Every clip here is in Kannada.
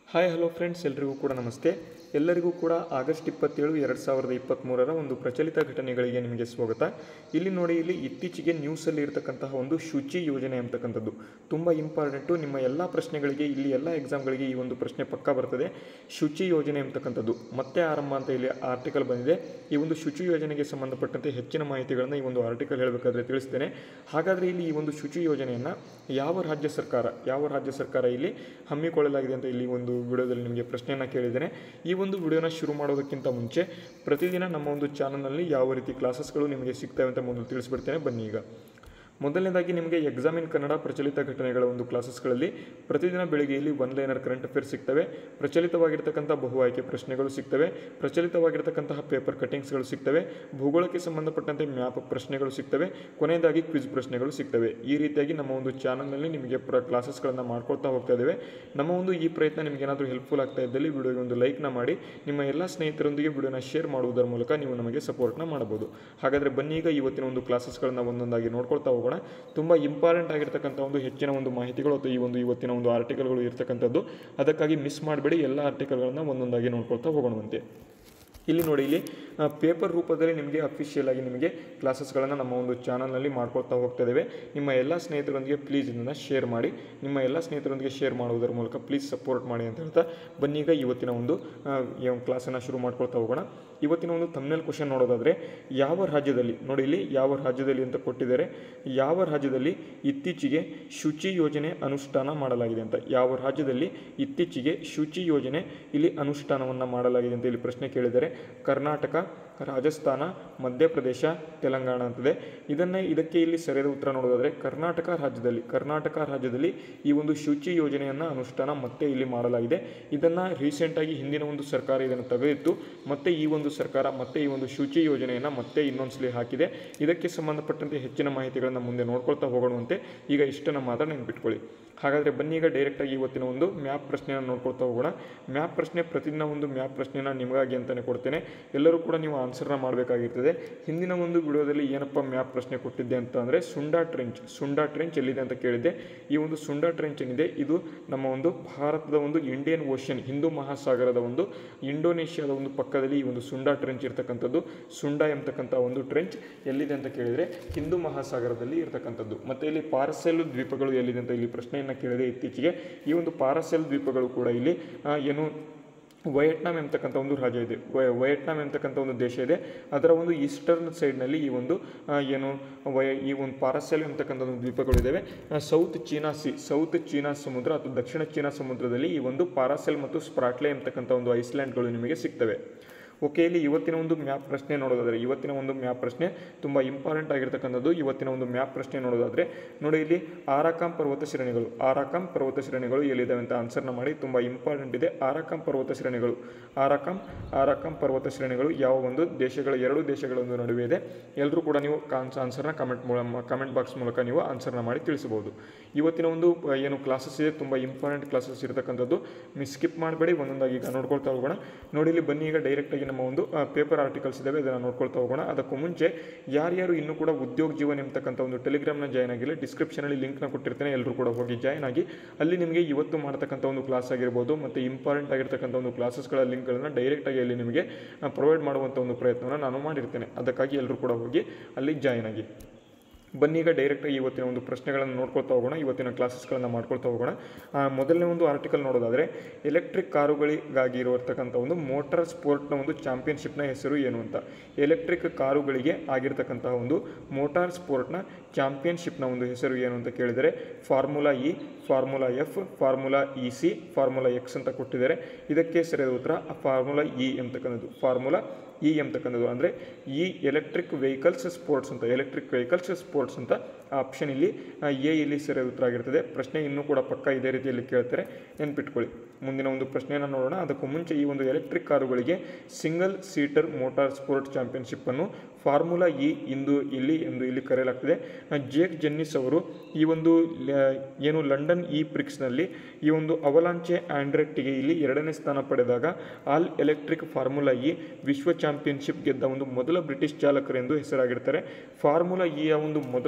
ಹಾಯ್ ಹಲೋ ಫ್ರೆಂಡ್ಸ್ ಎಲ್ರಿಗೂ ಕೂಡ ನಮಸ್ತೆ ಎಲ್ಲರಿಗೂ ಕೂಡ ಆಗಸ್ಟ್ ಇಪ್ಪತ್ತೇಳು ಎರಡು ಸಾವಿರದ ಇಪ್ಪತ್ತ್ಮೂರರ ಒಂದು ಪ್ರಚಲಿತ ಘಟನೆಗಳಿಗೆ ನಿಮಗೆ ಸ್ವಾಗತ ಇಲ್ಲಿ ನೋಡಿ ಇಲ್ಲಿ ಇತ್ತೀಚೆಗೆ ನ್ಯೂಸಲ್ಲಿ ಇರತಕ್ಕಂತಹ ಒಂದು ಶುಚಿ ಯೋಜನೆ ಅಂತಕ್ಕಂಥದ್ದು ತುಂಬ ಇಂಪಾರ್ಟೆಂಟು ನಿಮ್ಮ ಎಲ್ಲ ಪ್ರಶ್ನೆಗಳಿಗೆ ಇಲ್ಲಿ ಎಲ್ಲ ಎಕ್ಸಾಮ್ಗಳಿಗೆ ಈ ಒಂದು ಪ್ರಶ್ನೆ ಪಕ್ಕ ಬರ್ತದೆ ಶುಚಿ ಯೋಜನೆ ಅಂತಕ್ಕಂಥದ್ದು ಮತ್ತೆ ಆರಂಭ ಅಂತ ಇಲ್ಲಿ ಆರ್ಟಿಕಲ್ ಬಂದಿದೆ ಈ ಒಂದು ಶುಚಿ ಯೋಜನೆಗೆ ಸಂಬಂಧಪಟ್ಟಂತೆ ಹೆಚ್ಚಿನ ಮಾಹಿತಿಗಳನ್ನು ಈ ಒಂದು ಆರ್ಟಿಕಲ್ ಹೇಳಬೇಕಾದ್ರೆ ತಿಳಿಸ್ತೇನೆ ಹಾಗಾದರೆ ಇಲ್ಲಿ ಈ ಒಂದು ಶುಚಿ ಯೋಜನೆಯನ್ನು ಯಾವ ರಾಜ್ಯ ಸರ್ಕಾರ ಯಾವ ರಾಜ್ಯ ಸರ್ಕಾರ ಇಲ್ಲಿ ಹಮ್ಮಿಕೊಳ್ಳಲಾಗಿದೆ ಅಂತ ಇಲ್ಲಿ ಒಂದು ವಿಡಿಯೋದಲ್ಲಿ ನಿಮಗೆ ಪ್ರಶ್ನೆಯನ್ನು ಕೇಳಿದ್ದೇನೆ ಈ ಒಂದು ವಿಡಿಯೋನ ಶುರು ಮಾಡೋದಕ್ಕಿಂತ ಮುಂಚೆ ಪ್ರತಿದಿನ ನಮ್ಮ ಒಂದು ಚಾನಲ್ನಲ್ಲಿ ಯಾವ ರೀತಿ ಕ್ಲಾಸಸ್ಗಳು ನಿಮಗೆ ಸಿಗ್ತವೆ ಅಂತ ಮೊದಲು ತಿಳಿಸ್ಬಿಡ್ತೇನೆ ಬನ್ನಿ ಈಗ ಮೊದಲನೇದಾಗಿ ನಿಮಗೆ ಎಕ್ಸಾಮ್ ಇನ್ ಕನ್ನಡ ಪ್ರಚಲಿತ ಘಟನೆಗಳ ಒಂದು ಕ್ಲಾಸಸ್ಗಳಲ್ಲಿ ಪ್ರತಿದಿನ ಬೆಳಿಗ್ಗೆಯಲ್ಲಿ ಒನ್ ಲೈನರ್ ಕರೆಂಟ್ ಅಫೇರ್ಸ್ ಸಿಗ್ತವೆ ಪ್ರಚಲಿತವಾಗಿರ್ತಕ್ಕಂಥ ಬಹು ಆಯ್ಕೆ ಪ್ರಶ್ನೆಗಳು ಸಿಗ್ತವೆ ಪ್ರಚಲಿತವಾಗಿರ್ತಕ್ಕಂತಹ ಪೇಪರ್ ಕಟಿಂಗ್ಸ್ಗಳು ಸಿಗ್ತವೆ ಭೂಗೋಳಕ್ಕೆ ಸಂಬಂಧಪಟ್ಟಂತೆ ಮ್ಯಾಪ್ ಪ್ರಶ್ನೆಗಳು ಸಿಗ್ತವೆ ಕೊನೆಯದಾಗಿ ಕ್ವಿಜ್ ಪ್ರಶ್ನೆಗಳು ಸಿಗ್ತವೆ ಈ ರೀತಿಯಾಗಿ ನಮ್ಮ ಒಂದು ಚಾನಲ್ನಲ್ಲಿ ನಿಮಗೆ ಪ್ರ ಕ್ಲಾಸಸ್ಗಳನ್ನು ಮಾಡ್ಕೊಳ್ತಾ ಹೋಗ್ತಾ ಇದ್ದೇವೆ ನಮ್ಮ ಒಂದು ಈ ಪ್ರಯತ್ನ ನಿಮಗೆ ಏನಾದರೂ ಹೆಲ್ಪ್ಫುಲ್ ಆಗ್ತಾ ಇದ್ದಲ್ಲಿ ವಿಡಿಯೋಗೆ ಒಂದು ಲೈಕ್ನ ಮಾಡಿ ನಿಮ್ಮ ಎಲ್ಲ ಸ್ನೇಹಿತರೊಂದಿಗೆ ವಿಡಿಯೋನ ಶೇರ್ ಮಾಡುವುದರ ಮೂಲಕ ನೀವು ನಮಗೆ ಸಪೋರ್ಟ್ನ ಮಾಡಬಹುದು ಹಾಗಾದರೆ ಬನ್ನಿ ಈಗ ಇವತ್ತಿನ ಒಂದು ಕ್ಲಾಸಸ್ಗಳನ್ನು ಒಂದೊಂದಾಗಿ ನೋಡ್ಕೊಳ್ತಾ ಹೋಗೋಣ ತುಂಬ ಇಂಪಾರ್ಟೆಂಟ್ ಆಗಿರ್ತಕ್ಕಂಥ ಒಂದು ಹೆಚ್ಚಿನ ಒಂದು ಮಾಹಿತಿಗಳು ಅಥವಾ ಈ ಒಂದು ಇವತ್ತಿನ ಒಂದು ಆರ್ಟಿಕಲ್ಗಳು ಇರ್ತಕ್ಕಂಥದ್ದು ಅದಕ್ಕಾಗಿ ಮಿಸ್ ಮಾಡಬೇಡಿ ಎಲ್ಲ ಆರ್ಟಿಕಲ್ಗಳನ್ನು ಒಂದೊಂದಾಗಿ ನೋಡ್ಕೊಳ್ತಾ ಹೋಗೋಣವಂತೆ ಇಲ್ಲಿ ನೋಡಿ ಇಲ್ಲಿ ಪೇಪರ್ ರೂಪದಲ್ಲಿ ನಿಮಗೆ ಅಫಿಷಿಯಲ್ ಆಗಿ ನಿಮಗೆ ಕ್ಲಾಸಸ್ಗಳನ್ನು ನಮ್ಮ ಒಂದು ಚಾನಲ್ನಲ್ಲಿ ಮಾಡ್ಕೊಳ್ತಾ ಹೋಗ್ತಾ ಇದ್ದೇವೆ ನಿಮ್ಮ ಎಲ್ಲ ಸ್ನೇಹಿತರೊಂದಿಗೆ ಪ್ಲೀಸ್ ಇದನ್ನು ಶೇರ್ ಮಾಡಿ ನಿಮ್ಮ ಎಲ್ಲ ಸ್ನೇಹಿತರೊಂದಿಗೆ ಶೇರ್ ಮಾಡುವುದರ ಮೂಲಕ ಪ್ಲೀಸ್ ಸಪೋರ್ಟ್ ಮಾಡಿ ಅಂತ ಹೇಳ್ತಾ ಬನ್ನೀಗ ಇವತ್ತಿನ ಒಂದು ಆ, ಈ ಒಂದು ಕ್ಲಾಸನ್ನು ಶುರು ಮಾಡ್ಕೊಳ್ತಾ ಹೋಗೋಣ ಇವತ್ತಿನ ಒಂದು ತಮ್ನೆಲ್ ಕ್ವಶನ್ ನೋಡೋದಾದರೆ ಯಾವ ರಾಜ್ಯದಲ್ಲಿ ನೋಡಿ ಇಲ್ಲಿ ಯಾವ ರಾಜ್ಯದಲ್ಲಿ ಅಂತ ಕೊಟ್ಟಿದ್ದಾರೆ ಯಾವ ರಾಜ್ಯದಲ್ಲಿ ಇತ್ತೀಚೆಗೆ ಶುಚಿ ಯೋಜನೆ ಅನುಷ್ಠಾನ ಮಾಡಲಾಗಿದೆ ಅಂತ ಯಾವ ರಾಜ್ಯದಲ್ಲಿ ಇತ್ತೀಚೆಗೆ ಶುಚಿ ಯೋಜನೆ ಇಲ್ಲಿ ಅನುಷ್ಠಾನವನ್ನು ಮಾಡಲಾಗಿದೆ ಅಂತ ಇಲ್ಲಿ ಪ್ರಶ್ನೆ ಕೇಳಿದ್ದಾರೆ ಕರ್ನಾಟಕ ರಾಜಸ್ಥಾನ ಮಧ್ಯಪ್ರದೇಶ ತೆಲಂಗಾಣ ಅಂತಿದೆ ಇದನ್ನೇ ಇದಕ್ಕೆ ಇಲ್ಲಿ ಸರಿಯಾದ ಉತ್ತರ ನೋಡೋದಾದರೆ ಕರ್ನಾಟಕ ರಾಜ್ಯದಲ್ಲಿ ಕರ್ನಾಟಕ ರಾಜ್ಯದಲ್ಲಿ ಈ ಒಂದು ಶುಚಿ ಯೋಜನೆಯನ್ನು ಅನುಷ್ಠಾನ ಮತ್ತೆ ಇಲ್ಲಿ ಮಾಡಲಾಗಿದೆ ಇದನ್ನು ರೀಸೆಂಟಾಗಿ ಹಿಂದಿನ ಒಂದು ಸರ್ಕಾರ ಇದನ್ನು ತೆಗೆದಿತ್ತು ಮತ್ತೆ ಈ ಒಂದು ಸರ್ಕಾರ ಮತ್ತೆ ಈ ಒಂದು ಶುಚಿ ಯೋಜನೆಯನ್ನು ಮತ್ತೆ ಇನ್ನೊಂದ್ಸಲಿ ಹಾಕಿದೆ ಇದಕ್ಕೆ ಸಂಬಂಧಪಟ್ಟಂತೆ ಹೆಚ್ಚಿನ ಮಾಹಿತಿಗಳನ್ನು ಮುಂದೆ ನೋಡ್ಕೊಳ್ತಾ ಹೋಗೋಣವಂತೆ ಈಗ ಇಷ್ಟನ್ನು ಮಾತ್ರ ನೆನ್ಪಿಟ್ಕೊಳ್ಳಿ ಹಾಗಾದರೆ ಬನ್ನಿ ಈಗ ಡೈರೆಕ್ಟಾಗಿ ಇವತ್ತಿನ ಒಂದು ಮ್ಯಾಪ್ ಪ್ರಶ್ನೆಯನ್ನು ನೋಡ್ಕೊಳ್ತಾ ಹೋಗೋಣ ಮ್ಯಾಪ್ ಪ್ರಶ್ನೆ ಪ್ರತಿದಿನ ಒಂದು ಮ್ಯಾಪ್ ಪ್ರಶ್ನೆನ ನಿಮಗಾಗಿ ಅಂತಲೇ ಕೊಡ್ತೇನೆ ಎಲ್ಲರೂ ಕೂಡ ನೀವು ಆನ್ಸರ್ನ ಮಾಡಬೇಕಾಗಿರ್ತದೆ ಹಿಂದಿನ ಒಂದು ವಿಡಿಯೋದಲ್ಲಿ ಏನಪ್ಪ ಮ್ಯಾಪ್ ಪ್ರಶ್ನೆ ಕೊಟ್ಟಿದ್ದೆ ಅಂತ ಅಂದರೆ ಸುಂಡಾ ಟ್ರೆಂಚ್ ಸುಂಡಾ ಟ್ರೆಂಚ್ ಎಲ್ಲಿದೆ ಅಂತ ಕೇಳಿದ್ದೆ ಈ ಒಂದು ಸುಂಡಾ ಟ್ರೆಂಚ್ ಏನಿದೆ ಇದು ನಮ್ಮ ಒಂದು ಭಾರತದ ಒಂದು ಇಂಡಿಯನ್ ಓಷನ್ ಹಿಂದೂ ಮಹಾಸಾಗರದ ಒಂದು ಇಂಡೋನೇಷ್ಯಾದ ಒಂದು ಪಕ್ಕದಲ್ಲಿ ಈ ಒಂದು ಸುಂಡಾ ಟ್ರೆಂಚ್ ಇರ್ತಕ್ಕಂಥದ್ದು ಸುಂಡಾ ಎಂಬತಕ್ಕಂಥ ಒಂದು ಟ್ರೆಂಚ್ ಎಲ್ಲಿದೆ ಅಂತ ಕೇಳಿದರೆ ಹಿಂದೂ ಮಹಾಸಾಗರದಲ್ಲಿ ಇರ್ತಕ್ಕಂಥದ್ದು ಮತ್ತು ಇಲ್ಲಿ ಪಾರ್ಸೆಲ್ ದ್ವೀಪಗಳು ಎಲ್ಲಿದೆ ಅಂತ ಇಲ್ಲಿ ಪ್ರಶ್ನೆಯನ್ನು ಕೇಳಿದೆ ಇತ್ತೀಚೆಗೆ ಈ ಒಂದು ಪಾರ್ಸೆಲ್ ದ್ವೀಪಗಳು ಕೂಡ ಇಲ್ಲಿ ಆ, ಏನು ವಯಟ್ನಾಂ ಎಂಬತಕ್ಕಂಥ ಒಂದು ರಾಜ್ಯ ಇದೆ ವಯ ವಯಟ್ನಾಂ ಎಂಬತಕ್ಕಂಥ ಒಂದು ದೇಶ ಇದೆ ಅದರ ಒಂದು ಈಸ್ಟರ್ನ್ ಸೈಡ್ನಲ್ಲಿ ಈ ಒಂದು ಆ, ಏನು ವಯ ಈ ಒಂದು ಪಾರಸೆಲ್ ಎಂಬತಕ್ಕಂಥ ಒಂದು ದ್ವೀಪಗಳಿದ್ದಾವೆ South China Sea South China ಸಮುದ್ರ ಅಥವಾ ದಕ್ಷಿಣ ಚೀನಾ ಸಮುದ್ರದಲ್ಲಿ ಈ ಒಂದು ಪಾರಾಸೆಲ್ ಮತ್ತು ಸ್ಪ್ರಾಟ್ಲೆ ಎಂಬತಕ್ಕಂಥ ಒಂದು ಐಸ್ಲ್ಯಾಂಡ್ಗಳು ನಿಮಗೆ ಸಿಗ್ತವೆ ಓಕೆ ಇಲ್ಲಿ ಇವತ್ತಿನ ಒಂದು ಮ್ಯಾಪ್ ಪ್ರಶ್ನೆ ನೋಡೋದಾದರೆ ಇವತ್ತಿನ ಒಂದು ಮ್ಯಾಪ್ ಪ್ರಶ್ನೆ ತುಂಬ ಇಂಪಾರ್ಟೆಂಟ್ ಆಗಿರ್ತಕ್ಕಂಥದ್ದು ಇವತ್ತಿನ ಒಂದು ಮ್ಯಾಪ್ ಪ್ರಶ್ನೆ ನೋಡೋದಾದರೆ ನೋಡಿ ಇಲ್ಲಿ ಆರಾಕಾಂ ಪರ್ವತ ಶ್ರೇಣಿಗಳು ಆರಾಕಾಂ ಪರ್ವತ ಶ್ರೇಣಿಗಳು ಎಲ್ಲಿದ್ದಾವೆ ಅಂತ ಆನ್ಸರ್ನ ಮಾಡಿ ತುಂಬ ಇಂಪಾರ್ಟೆಂಟ್ ಇದೆ ಆರಾಕಾಂ ಪರ್ವತ ಶ್ರೇಣಿಗಳು ಆರಾಕಾಂ ಆರಾಕಾಂ ಪರ್ವತ ಶ್ರೇಣಿಗಳು ಯಾವ ಒಂದು ದೇಶಗಳ ಎರಡು ದೇಶಗಳ ಒಂದು ನಡುವೆ ಇದೆ ಎಲ್ಲರೂ ಕೂಡ ನೀವು ಕಾನ್ಸ್ ಆನ್ಸರ್ನ ಕಮೆಂಟ್ ಮೂಲ ಕಮೆಂಟ್ ಬಾಕ್ಸ್ ಮೂಲಕ ನೀವು ಆನ್ಸರ್ನ ಮಾಡಿ ತಿಳಿಸಬಹುದು ಇವತ್ತಿನ ಒಂದು ಆ, ಏನು ಕ್ಲಾಸಸ್ ಇದೆ ತುಂಬ ಇಂಪಾರ್ಟೆಂಟ್ ಕ್ಲಾಸಸ್ ಇರತಕ್ಕಂಥದ್ದು ಮಿಸ್ ಸ್ಕಿಪ್ ಮಾಡಬೇಡಿ ಒಂದೊಂದಾಗಿ ಈಗ ನೋಡ್ಕೊಳ್ತಾ ಹೋಗೋಣ ನೋಡಿ ಇಲ್ಲಿ ಬನ್ನಿ ಈಗ ಡೈರೆಕ್ಟಾಗಿ ನಮ್ಮ ಒಂದು ಪೇಪರ್ ಆರ್ಟಿಕಲ್ಸ್ ಇದ್ದಾವೆ ಅದನ್ನು ನೋಡ್ಕೊಳ್ತಾ ಹೋಗೋಣ ಅದಕ್ಕೂ ಮುಂಚೆ ಯಾರ್ಯಾರು ಇನ್ನೂ ಕೂಡ ಉದ್ಯೋಗ ಜೀವನ ಎಂಬತಕ್ಕಂಥ ಒಂದು ಟೆಲಿಗ್ರಾಮ್ನ ಜಾಯ್ನ್ ಆಗಿಲ್ಲ ಡಿಸ್ಕ್ರಿಪ್ಷನಲ್ಲಿ ಲಿಂಕ್ನ ಕೊಟ್ಟಿರ್ತೇನೆ ಎಲ್ಲರೂ ಕೂಡ ಹೋಗಿ ಜಾಯ್ನ್ ಆಗಿ ಅಲ್ಲಿ ನಿಮಗೆ ಇವತ್ತು ಮಾಡ್ತಕ್ಕಂಥ ಒಂದು ಕ್ಲಾಸ್ ಆಗಿರ್ಬೋದು ಮತ್ತು ಇಂಪಾರ್ಟೆಂಟ್ ಆಗಿರ್ತಕ್ಕಂಥ ಒಂದು ಕ್ಲಾಸಸ್ಗಳ ಲಿಂಕ್ಗಳನ್ನು ಡೈರೆಕ್ಟಾಗಿ ಅಲ್ಲಿ ನಿಮಗೆ ಪ್ರೊವೈಡ್ ಮಾಡುವಂಥ ಒಂದು ಪ್ರಯತ್ನವನ್ನು ನಾನು ಮಾಡಿರ್ತೇನೆ ಅದಕ್ಕಾಗಿ ಎಲ್ಲರೂ ಕೂಡ ಹೋಗಿ ಅಲ್ಲಿ ಜಾಯ್ನ್ ಆಗಿ ಬನ್ನಿ ಈಗ ಡೈರೆಕ್ಟಾಗಿ ಇವತ್ತಿನ ಒಂದು ಪ್ರಶ್ನೆಗಳನ್ನು ನೋಡ್ಕೊಳ್ತಾ ಹೋಗೋಣ ಇವತ್ತಿನ ಕ್ಲಾಸಸ್ಗಳನ್ನು ಮಾಡ್ಕೊಳ್ತಾ ಹೋಗೋಣ ಆ, ಮೊದಲನೇ ಒಂದು ಆರ್ಟಿಕಲ್ ನೋಡೋದಾದರೆ ಎಲೆಕ್ಟ್ರಿಕ್ ಕಾರುಗಳಿಗಾಗಿ ಇರತಕ್ಕಂಥ ಒಂದು ಮೋಟಾರ್ ಸ್ಪೋರ್ಟ್ನ ಒಂದು ಚಾಂಪಿಯನ್ಶಿಪ್ನ ಹೆಸರು ಏನು ಅಂತ ಎಲೆಕ್ಟ್ರಿಕ್ ಕಾರುಗಳಿಗೆ ಆಗಿರ್ತಕ್ಕಂತಹ ಒಂದು ಮೋಟಾರ್ ಸ್ಪೋರ್ಟ್ನ ಚಾಂಪಿಯನ್ಶಿಪ್ನ ಒಂದು ಹೆಸರು ಏನು ಅಂತ ಕೇಳಿದರೆ formula E formula F formula E C formula X ಅಂತ ಕೊಟ್ಟಿದ್ದಾರೆ ಇದಕ್ಕೆ ಸರಿಯಾದ ಉತ್ತರ ಫಾರ್ಮುಲಾ ಇ ಎಂತಕ್ಕಂಥದ್ದು ಫಾರ್ಮುಲಾ ಇ ಎಂತಕ್ಕಂಥದ್ದು ಅಂದರೆ ಈ ಎಲೆಕ್ಟ್ರಿಕ್ ವೆಹಿಕಲ್ಸ್ ಸ್ಪೋರ್ಟ್ಸ್ ಅಂತ ಎಲೆಕ್ಟ್ರಿಕ್ ವೆಹಿಕಲ್ಸ್ ಸ್ಪೋರ್ಟ್ಸ್ ಅಂತ ಆಪ್ಷನ್ ಇಲ್ಲಿ ಆ, ಎ ಇಲ್ಲಿ ಸರಿಯಾದ ಉತ್ತರ ಆಗಿರ್ತದೆ ಪ್ರಶ್ನೆ ಇನ್ನೂ ಕೂಡ ಪಕ್ಕ ಇದೇ ರೀತಿಯಲ್ಲಿ ಕೇಳ್ತಾರೆ ನೆನ್ಪಿಟ್ಕೊಳ್ಳಿ ಮುಂದಿನ ಒಂದು ಪ್ರಶ್ನೆಯನ್ನು ನೋಡೋಣ ಅದಕ್ಕೂ ಮುಂಚೆ ಈ ಒಂದು ಎಲೆಕ್ಟ್ರಿಕ್ ಕಾರುಗಳಿಗೆ ಸಿಂಗಲ್ ಸೀಟರ್ ಮೋಟಾರ್ ಸ್ಪೋರ್ಟ್ ಚಾಂಪಿಯನ್ಶಿಪ್ಪನ್ನು ಫಾರ್ಮುಲಾ ಇ ಇಂದು ಇಲ್ಲಿ ಎಂದು ಇಲ್ಲಿ ಕರೆಯಲಾಗ್ತದೆ ಆ, ಜೇಕ್ ಜೆನ್ನಿಸ್ ಅವರು ಈ ಒಂದು ಲ- ಏನು ಲಂಡನ್ ಇ ಪ್ರಿಕ್ಸ್ನಲ್ಲಿ ಈ ಒಂದು ಅವಲಾಂಚೆ ಆಂಡ್ರೆಟ್ಟಿಗೆ ಇಲ್ಲಿ ಎರಡನೇ ಸ್ಥಾನ ಪಡೆದಾಗ ಆಲ್ ಎಲೆಕ್ಟ್ರಿಕ್ ಫಾರ್ಮುಲಾ ಇ ವಿಶ್ವ ಚಾಂಪಿಯನ್ಶಿಪ್ ಗೆದ್ದ ಒಂದು ಮೊದಲ ಬ್ರಿಟಿಷ್ ಚಾಲಕರೆಂದು ಹೆಸರಾಗಿರ್ತಾರೆ ಫಾರ್ಮುಲಾ ಇಯ ಒಂದು ಮೊದಲ ಒಂದು ಚಾ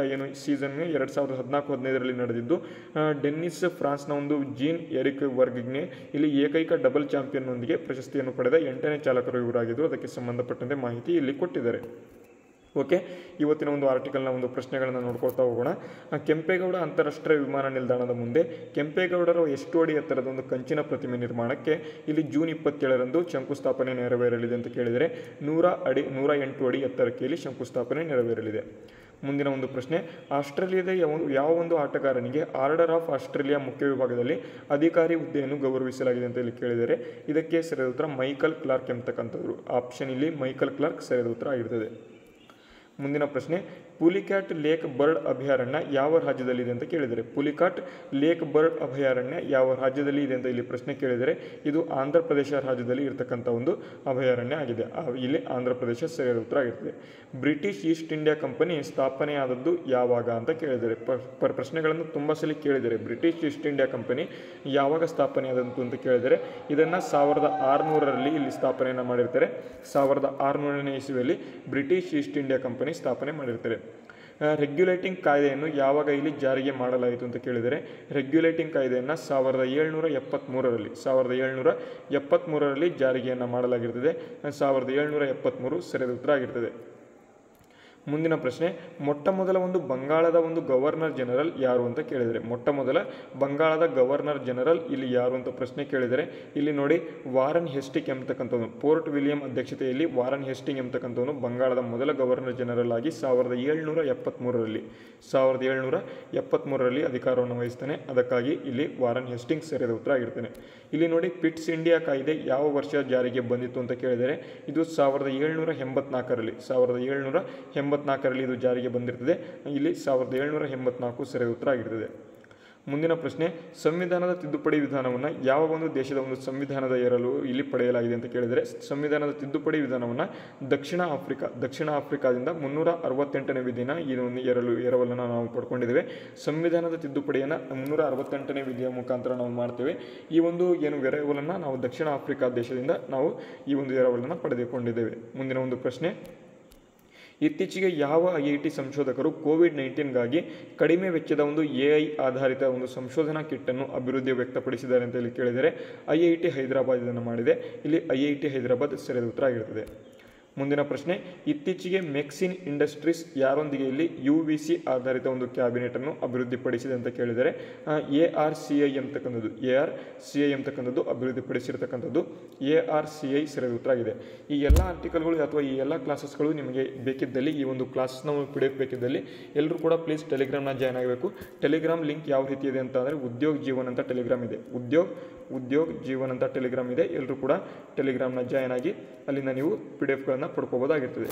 ಏನು ಸೀಸನ್ ಎರಡು ಸಾವಿರದ ಹದಿನಾಲ್ಕು ಹದಿನೈದರಲ್ಲಿ ನಡೆದಿದ್ದು ಆ, ಡೆನ್ನಿಸ್ ಫ್ರಾನ್ಸ್ನ ಒಂದು ಜೀನ್ ಎರಿಕ್ ವರ್ಗ್ಗೆ ಇಲ್ಲಿ ಏಕೈಕ ಡಬಲ್ ಚಾಂಪಿಯನ್ನೊಂದಿಗೆ ಪ್ರಶಸ್ತಿಯನ್ನು ಪಡೆದ ಎಂಟನೇ ಚಾಲಕರು ಇವರಾಗಿದ್ದರು ಅದಕ್ಕೆ ಸಂಬಂಧಪಟ್ಟಂತೆ ಮಾಹಿತಿ ಇಲ್ಲಿ ಕೊಟ್ಟಿದ್ದಾರೆ ಓಕೆ ಇವತ್ತಿನ ಒಂದು ಆರ್ಟಿಕಲ್ನ ಒಂದು ಪ್ರಶ್ನೆಗಳನ್ನು ನೋಡ್ಕೊಳ್ತಾ ಹೋಗೋಣ ಆ, ಕೆಂಪೇಗೌಡ ಅಂತಾರಾಷ್ಟ್ರೀಯ ವಿಮಾನ ನಿಲ್ದಾಣದ ಮುಂದೆ ಕೆಂಪೇಗೌಡರ ಎಷ್ಟು ಅಡಿ ಎತ್ತರದ ಒಂದು ಕಂಚಿನ ಪ್ರತಿಮೆ ನಿರ್ಮಾಣಕ್ಕೆ ಇಲ್ಲಿ ಜೂನ್ ಇಪ್ಪತ್ತೇಳರಂದು ಶಂಕುಸ್ಥಾಪನೆ ನೆರವೇರಲಿದೆ ಅಂತ ಕೇಳಿದರೆ ನೂರ ಅಡಿ ನೂರ ಎಂಟು ಅಡಿ ಎತ್ತರಕ್ಕೆ ಇಲ್ಲಿ ಶಂಕುಸ್ಥಾಪನೆ ನೆರವೇರಲಿದೆ ಮುಂದಿನ ಒಂದು ಪ್ರಶ್ನೆ ಆಸ್ಟ್ರೇಲಿಯಾದ ಯಾವ- ಯಾವ ಒಂದು ಆಟಗಾರನಿಗೆ ಆರ್ಡರ್ ಆಫ್ ಆಸ್ಟ್ರೇಲಿಯಾ ಮುಖ್ಯ ವಿಭಾಗದಲ್ಲಿ ಅಧಿಕಾರಿ ಹುದ್ದೆಯನ್ನು ಗೌರವಿಸಲಾಗಿದೆ ಅಂತ ಇಲ್ಲಿ ಕೇಳಿದರೆ ಇದಕ್ಕೆ ಸರಿಯಾದ ಉತ್ತರ ಮೈಕಲ್ ಕ್ಲಾರ್ಕ್ ಎಂಬತಕ್ಕಂಥವ್ರು ಆಪ್ಷನ್ ಇಲ್ಲಿ ಮೈಕಲ್ ಕ್ಲಾರ್ಕ್ ಸರಿಯಾದ ಉತ್ತರ ಆಗಿರ್ತದೆ ಮುಂದಿನ ಪ್ರಶ್ನೆ ಪುಲಿಕ್ಯಾಟ್ ಲೇಕ್ ಬರ್ಡ್ ಅಭಯಾರಣ್ಯ ಯಾವ ರಾಜ್ಯದಲ್ಲಿದೆ ಅಂತ ಕೇಳಿದರೆ ಪುಲಿಕಾಟ್ ಲೇಕ್ ಬರ್ಡ್ ಅಭಯಾರಣ್ಯ ಯಾವ ರಾಜ್ಯದಲ್ಲಿ ಇದೆ ಅಂತ ಇಲ್ಲಿ ಪ್ರಶ್ನೆ ಕೇಳಿದರೆ ಇದು ಆಂಧ್ರ ಪ್ರದೇಶ ರಾಜ್ಯದಲ್ಲಿ ಇರತಕ್ಕಂಥ ಒಂದು ಅಭಯಾರಣ್ಯ ಆಗಿದೆ ಆ- ಇಲ್ಲಿ ಆಂಧ್ರ ಪ್ರದೇಶ ಸರಿಯಾದ ಉತ್ತರ ಆಗಿರ್ತದೆ ಬ್ರಿಟಿಷ್ ಈಸ್ಟ್ ಇಂಡಿಯಾ ಕಂಪನಿ ಸ್ಥಾಪನೆಯಾದದ್ದು ಯಾವಾಗ ಅಂತ ಕೇಳಿದರೆ ಪ- ಪ ಪ್ರಶ್ನೆಗಳನ್ನು ತುಂಬ ಸಲ ಕೇಳಿದರೆ ಬ್ರಿಟಿಷ್ ಈಸ್ಟ್ ಇಂಡಿಯಾ ಕಂಪನಿ ಯಾವಾಗ ಸ್ಥಾಪನೆಯಾದಂತು ಅಂತ ಕೇಳಿದರೆ ಇದನ್ನು ಸಾವಿರದ ಆರುನೂರರಲ್ಲಿ ಇಲ್ಲಿ ಸ್ಥಾಪನೆಯನ್ನು ಮಾಡಿರ್ತಾರೆ ಸಾವಿರದ ಆರುನೂರನೇ ಇಸುವಿಯಲ್ಲಿ ಬ್ರಿಟಿಷ್ ಈಸ್ಟ್ ಇಂಡಿಯಾ ಕಂಪನಿ ಸ್ಥಾಪನೆ ಮಾಡಿರ್ತಾರೆ ರೆಗ್ಯುಲೇಟಿಂಗ್ ಕಾಯ್ದೆಯನ್ನು ಯಾವಾಗ ಇಲ್ಲಿ ಜಾರಿಗೆ ಮಾಡಲಾಯಿತು ಅಂತ ಕೇಳಿದರೆ ರೆಗ್ಯುಲೇಟಿಂಗ್ ಕಾಯ್ದೆಯನ್ನು ಸಾವಿರದ ಏಳ್ನೂರ ಎಪ್ಪತ್ತ್ಮೂರರಲ್ಲಿ ಸಾವಿರದ ಏಳ್ನೂರ ಎಪ್ಪತ್ತ್ಮೂರರಲ್ಲಿ ಜಾರಿಗೆಯನ್ನು ಮಾಡಲಾಗಿರ್ತದೆ ಸಾವಿರದ ಏಳ್ನೂರ ಎಪ್ಪತ್ತ್ಮೂರು ಸರಿಯಾದ ಉತ್ತರ ಆಗಿರ್ತದೆ ಮುಂದಿನ ಪ್ರಶ್ನೆ ಮೊಟ್ಟ ಮೊದಲ ಒಂದು ಬಂಗಾಳದ ಒಂದು ಗವರ್ನರ್ ಜನರಲ್ ಯಾರು ಅಂತ ಕೇಳಿದರೆ ಮೊಟ್ಟ ಮೊದಲ ಬಂಗಾಳದ ಗವರ್ನರ್ ಜನರಲ್ ಇಲ್ಲಿ ಯಾರು ಅಂತ ಪ್ರಶ್ನೆ ಕೇಳಿದರೆ ಇಲ್ಲಿ ನೋಡಿ ವಾರನ್ ಹೆಸ್ಟಿಕ್ ಎಂಬತಕ್ಕಂಥವನು ಪೋರ್ಟ್ ವಿಲಿಯಂ ಅಧ್ಯಕ್ಷತೆಯಲ್ಲಿ ವಾರನ್ ಹೆಸ್ಟಿಂಗ್ ಎಂಬತಕ್ಕಂಥವನು ಬಂಗಾಳದ ಮೊದಲ ಗವರ್ನರ್ ಜನರಲ್ ಆಗಿ ಸಾವಿರದ ಏಳ್ನೂರ ಎಪ್ಪತ್ತ್ಮೂರರಲ್ಲಿ ಸಾವಿರದ ಏಳ್ನೂರ ಎಪ್ಪತ್ತ್ಮೂರರಲ್ಲಿ ಅಧಿಕಾರವನ್ನು ವಹಿಸ್ತಾನೆ ಅದಕ್ಕಾಗಿ ಇಲ್ಲಿ ವಾರನ್ ಹೆಸ್ಟಿಂಗ್ ಸರಿಯಾದ ಉತ್ತರ ಆಗಿರ್ತಾನೆ ಇಲ್ಲಿ ನೋಡಿ ಪಿಟ್ಸ್ ಇಂಡಿಯಾ ಕಾಯ್ದೆ ಯಾವ ವರ್ಷ ಜಾರಿಗೆ ಬಂದಿತ್ತು ಅಂತ ಕೇಳಿದರೆ ಇದು ಸಾವಿರದ ಏಳ್ನೂರ ಎಂಬತ್ನಾಲ್ಕರಲ್ಲಿ ಸಾವಿರದ ಏಳ್ನೂರ ಎಂಬತ್ನಾಲ್ಕರಲ್ಲಿ ಇದು ಜಾರಿಗೆ ಬಂದಿರ್ತದೆ ಇಲ್ಲಿ ಸಾವಿರದ ಏಳ್ನೂರ ಎಂಬತ್ನಾಲ್ಕು ಸರಿಯಾದ ಉತ್ತರ ಆಗಿರ್ತದೆ ಮುಂದಿನ ಪ್ರಶ್ನೆ ಸಂವಿಧಾನದ ತಿದ್ದುಪಡಿ ವಿಧಾನವನ್ನು ಯಾವ ಒಂದು ದೇಶದ ಒಂದು ಸಂವಿಧಾನದ ಎರಲು ಇಲ್ಲಿ ಪಡೆಯಲಾಗಿದೆ ಅಂತ ಕೇಳಿದರೆ ಸಂವಿಧಾನದ ತಿದ್ದುಪಡಿ ವಿಧಾನವನ್ನು ದಕ್ಷಿಣ ಆಫ್ರಿಕಾ ದಕ್ಷಿಣ ಆಫ್ರಿಕಾದಿಂದ ಮುನ್ನೂರ ಅರವತ್ತೆಂಟನೇ ವಿಧಿನ ಈ ಒಂದು ಎರಲು ಎರವಲನ್ನು ನಾವು ಪಡ್ಕೊಂಡಿದ್ದೇವೆ ಸಂವಿಧಾನದ ತಿದ್ದುಪಡಿಯನ್ನು ಮುನ್ನೂರ ಅರವತ್ತೆಂಟನೇ ವಿಧಿಯ ಮುಖಾಂತರ ನಾವು ಮಾಡ್ತೇವೆ ಈ ಒಂದು ಏನು ಎರವಲನ್ನು ನಾವು ದಕ್ಷಿಣ ಆಫ್ರಿಕಾ ದೇಶದಿಂದ ನಾವು ಈ ಒಂದು ಎರವಲನ್ನು ಪಡೆದುಕೊಂಡಿದ್ದೇವೆ ಮುಂದಿನ ಒಂದು ಪ್ರಶ್ನೆ ಇತ್ತೀಚೆಗೆ ಯಾವ ಐ ಐ ಟಿ ಸಂಶೋಧಕರು ಕೋವಿಡ್ ನೈನ್ಟೀನ್ಗಾಗಿ ಕಡಿಮೆ ವೆಚ್ಚದ ಒಂದು ಎ ಐ ಆಧಾರಿತ ಒಂದು ಸಂಶೋಧನಾ ಕಿಟ್ಟನ್ನು ಅಭಿವೃದ್ಧಿ ವ್ಯಕ್ತಪಡಿಸಿದ್ದಾರೆ ಅಂತ ಇಲ್ಲಿ ಕೇಳಿದರೆ ಐ ಐ ಟಿ ಹೈದರಾಬಾದ್ ಇದನ್ನು ಮಾಡಿದೆ ಇಲ್ಲಿ ಐ ಐ ಟಿ ಹೈದರಾಬಾದ್ ಸರಿಯಾದ ಉತ್ತರ ಆಗಿರ್ತದೆ ಮುಂದಿನ ಪ್ರಶ್ನೆ ಇತ್ತೀಚೆಗೆ ಮೆಕ್ಸಿನ್ ಇಂಡಸ್ಟ್ರೀಸ್ ಯಾರೊಂದಿಗೆ ಇಲ್ಲಿ ಯು ವಿ ಸಿ ಆಧಾರಿತ ಒಂದು ಕ್ಯಾಬಿನೆಟನ್ನು ಅಭಿವೃದ್ಧಿಪಡಿಸಿದೆ ಅಂತ ಕೇಳಿದರೆ ಎ ಆರ್ ಸಿ ಐ ಎಂಬತಕ್ಕಂಥದ್ದು ಎ ಆರ್ ಸಿ ಐ ಎಂಬತಕ್ಕಂಥದ್ದು ಅಭಿವೃದ್ಧಿಪಡಿಸಿರ್ತಕ್ಕಂಥದ್ದು ಎ ಆರ್ ಸಿ ಐ ಸರಿಯಾದ ಉತ್ತರ ಆಗಿದೆ ಈ ಎಲ್ಲ ಆರ್ಟಿಕಲ್ಗಳು ಅಥವಾ ಈ ಎಲ್ಲ ಕ್ಲಾಸಸ್ಗಳು ನಿಮಗೆ ಬೇಕಿದ್ದಲ್ಲಿ ಈ ಒಂದು ಕ್ಲಾಸ್ನ ಪಿ ಡಿ ಎಫ್ ಬೇಕಿದ್ದಲ್ಲಿ ಎಲ್ಲರೂ ಕೂಡ ಪ್ಲೀಸ್ ಟೆಲಿಗ್ರಾಮ್ನ ಜಾಯ್ನ್ ಆಗಬೇಕು ಟೆಲಿಗ್ರಾಮ್ ಲಿಂಕ್ ಯಾವ ರೀತಿ ಇದೆ ಅಂತ ಅಂದರೆ ಉದ್ಯೋಗ್ ಜೀವನ್ ಅಂತ ಟೆಲಿಗ್ರಾಮ್ ಇದೆ ಉದ್ಯೋಗ್ ಉದ್ಯೋಗ್ ಜೀವನ್ ಅಂತ ಟೆಲಿಗ್ರಾಮ್ ಇದೆ ಎಲ್ಲರೂ ಕೂಡ ಟೆಲಿಗ್ರಾಮ್ನ ಜಾಯ್ನ್ ಆಗಿ ಅಲ್ಲಿಂದ ನೀವು ಪಿ ಡಿ ಎಫ್ಗಳನ್ನು ಪಡ್ಕೋಬೋದಾಗಿರ್ತದೆ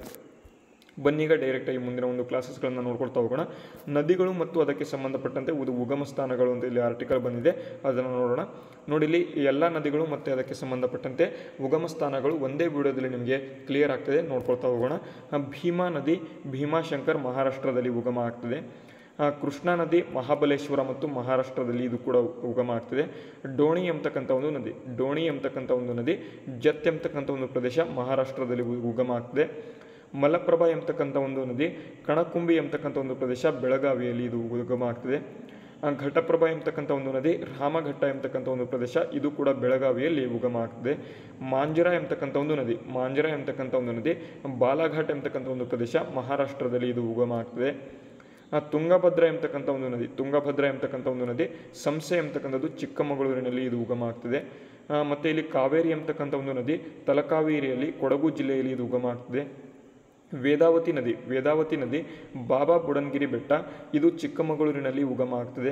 ಬನ್ನೀಗ ಡೈರೆಕ್ಟಾಗಿ ಮುಂದಿನ ಒಂದು ಕ್ಲಾಸಸ್ಗಳನ್ನು ನೋಡ್ಕೊಳ್ತಾ ಹೋಗೋಣ ನದಿಗಳು ಮತ್ತು ಅದಕ್ಕೆ ಸಂಬಂಧಪಟ್ಟಂತೆ ಉದು ಉಗಮ ಸ್ಥಾನಗಳು ಅಂತ ಇಲ್ಲಿ ಆರ್ಟಿಕಲ್ ಬಂದಿದೆ ಅದನ್ನು ನೋಡೋಣ ನೋಡಿ ಇಲ್ಲಿ ಈ ಎಲ್ಲ ನದಿಗಳು ಮತ್ತು ಅದಕ್ಕೆ ಸಂಬಂಧಪಟ್ಟಂತೆ ಉಗಮ ಸ್ಥಾನಗಳು ಒಂದೇ ವಿಡಿಯೋದಲ್ಲಿ ನಿಮಗೆ ಕ್ಲಿಯರ್ ಆಗ್ತದೆ ನೋಡ್ಕೊಳ್ತಾ ಹೋಗೋಣ ಆ, ಭೀಮಾ ನದಿ ಭೀಮಾಶಂಕರ್ ಮಹಾರಾಷ್ಟ್ರದಲ್ಲಿ ಉಗಮ ಆಗ್ತದೆ ಆ, ಕೃಷ್ಣಾ ನದಿ ಮಹಾಬಲೇಶ್ವರ ಮತ್ತು ಮಹಾರಾಷ್ಟ್ರದಲ್ಲಿ ಇದು ಕೂಡ ಉಗಮ ಆಗ್ತದೆ ಡೋಣಿ ಎಂಬತಕ್ಕಂಥ ಒಂದು ನದಿ ಡೋಣಿ ಎಂಬತಕ್ಕಂಥ ಒಂದು ನದಿ ಜತ್ ಎಂಬತಕ್ಕಂಥ ಒಂದು ಪ್ರದೇಶ ಮಹಾರಾಷ್ಟ್ರದಲ್ಲಿ ಉ- ಉಗಮ ಆಗ್ತದೆ ಮಲಪ್ರಭಾ ಎಂಬತಕ್ಕಂಥ ಒಂದು ನದಿ ಕಣಕುಂಬಿ ಎಂಬತಕ್ಕಂಥ ಒಂದು ಪ್ರದೇಶ ಬೆಳಗಾವಿಯಲ್ಲಿ ಇದು ಉಗಮ ಆಗ್ತದೆ ಆ, ಘಟಪ್ರಭಾ ಎಂಬತಕ್ಕಂಥ ಒಂದು ನದಿ ರಾಮಘಟ್ಟ ಎಂಬತಕ್ಕಂಥ ಒಂದು ಪ್ರದೇಶ ಇದು ಕೂಡ ಬೆಳಗಾವಿಯಲ್ಲಿ ಉಗಮ ಆಗ್ತದೆ ಮಾಂಜರ ಎಂಬತಕ್ಕಂಥ ಒಂದು ನದಿ ಮಾಂಜರ ಎಂಬತಕ್ಕಂಥ ಒಂದು ನದಿ ಬಾಲಾಘಾಟ್ ಎಂಬತಕ್ಕಂಥ ಒಂದು ಪ್ರದೇಶ ಮಹಾರಾಷ್ಟ್ರದಲ್ಲಿ ಇದು ಉಗಮ ಆಗ್ತದೆ ಆ, ತುಂಗಭದ್ರಾ ಎಂಬತಕ್ಕಂಥ ಒಂದು ನದಿ ತುಂಗಭದ್ರಾ ಎಂಬತಕ್ಕಂಥ ಒಂದು ನದಿ ಸಂಸೆ ಎಂಬತಕ್ಕಂಥದ್ದು ಚಿಕ್ಕಮಗಳೂರಿನಲ್ಲಿ ಇದು ಉಗಮ ಆಗ್ತದೆ ಆ, ಮತ್ತೆ ಇಲ್ಲಿ ಕಾವೇರಿ ಎಂಬತಕ್ಕಂಥ ಒಂದು ನದಿ ತಲಕಾವೇರಿಯಲ್ಲಿ ಕೊಡಗು ಜಿಲ್ಲೆಯಲ್ಲಿ ಇದು ಉಗಮ ಆಗ್ತದೆ ವೇದಾವತಿ ನದಿ ವೇದಾವತಿ ನದಿ ಬಾಬಾ ಬುಡನ್ಗಿರಿ ಬೆಟ್ಟ ಇದು ಚಿಕ್ಕಮಗಳೂರಿನಲ್ಲಿ ಉಗಮ ಆಗ್ತದೆ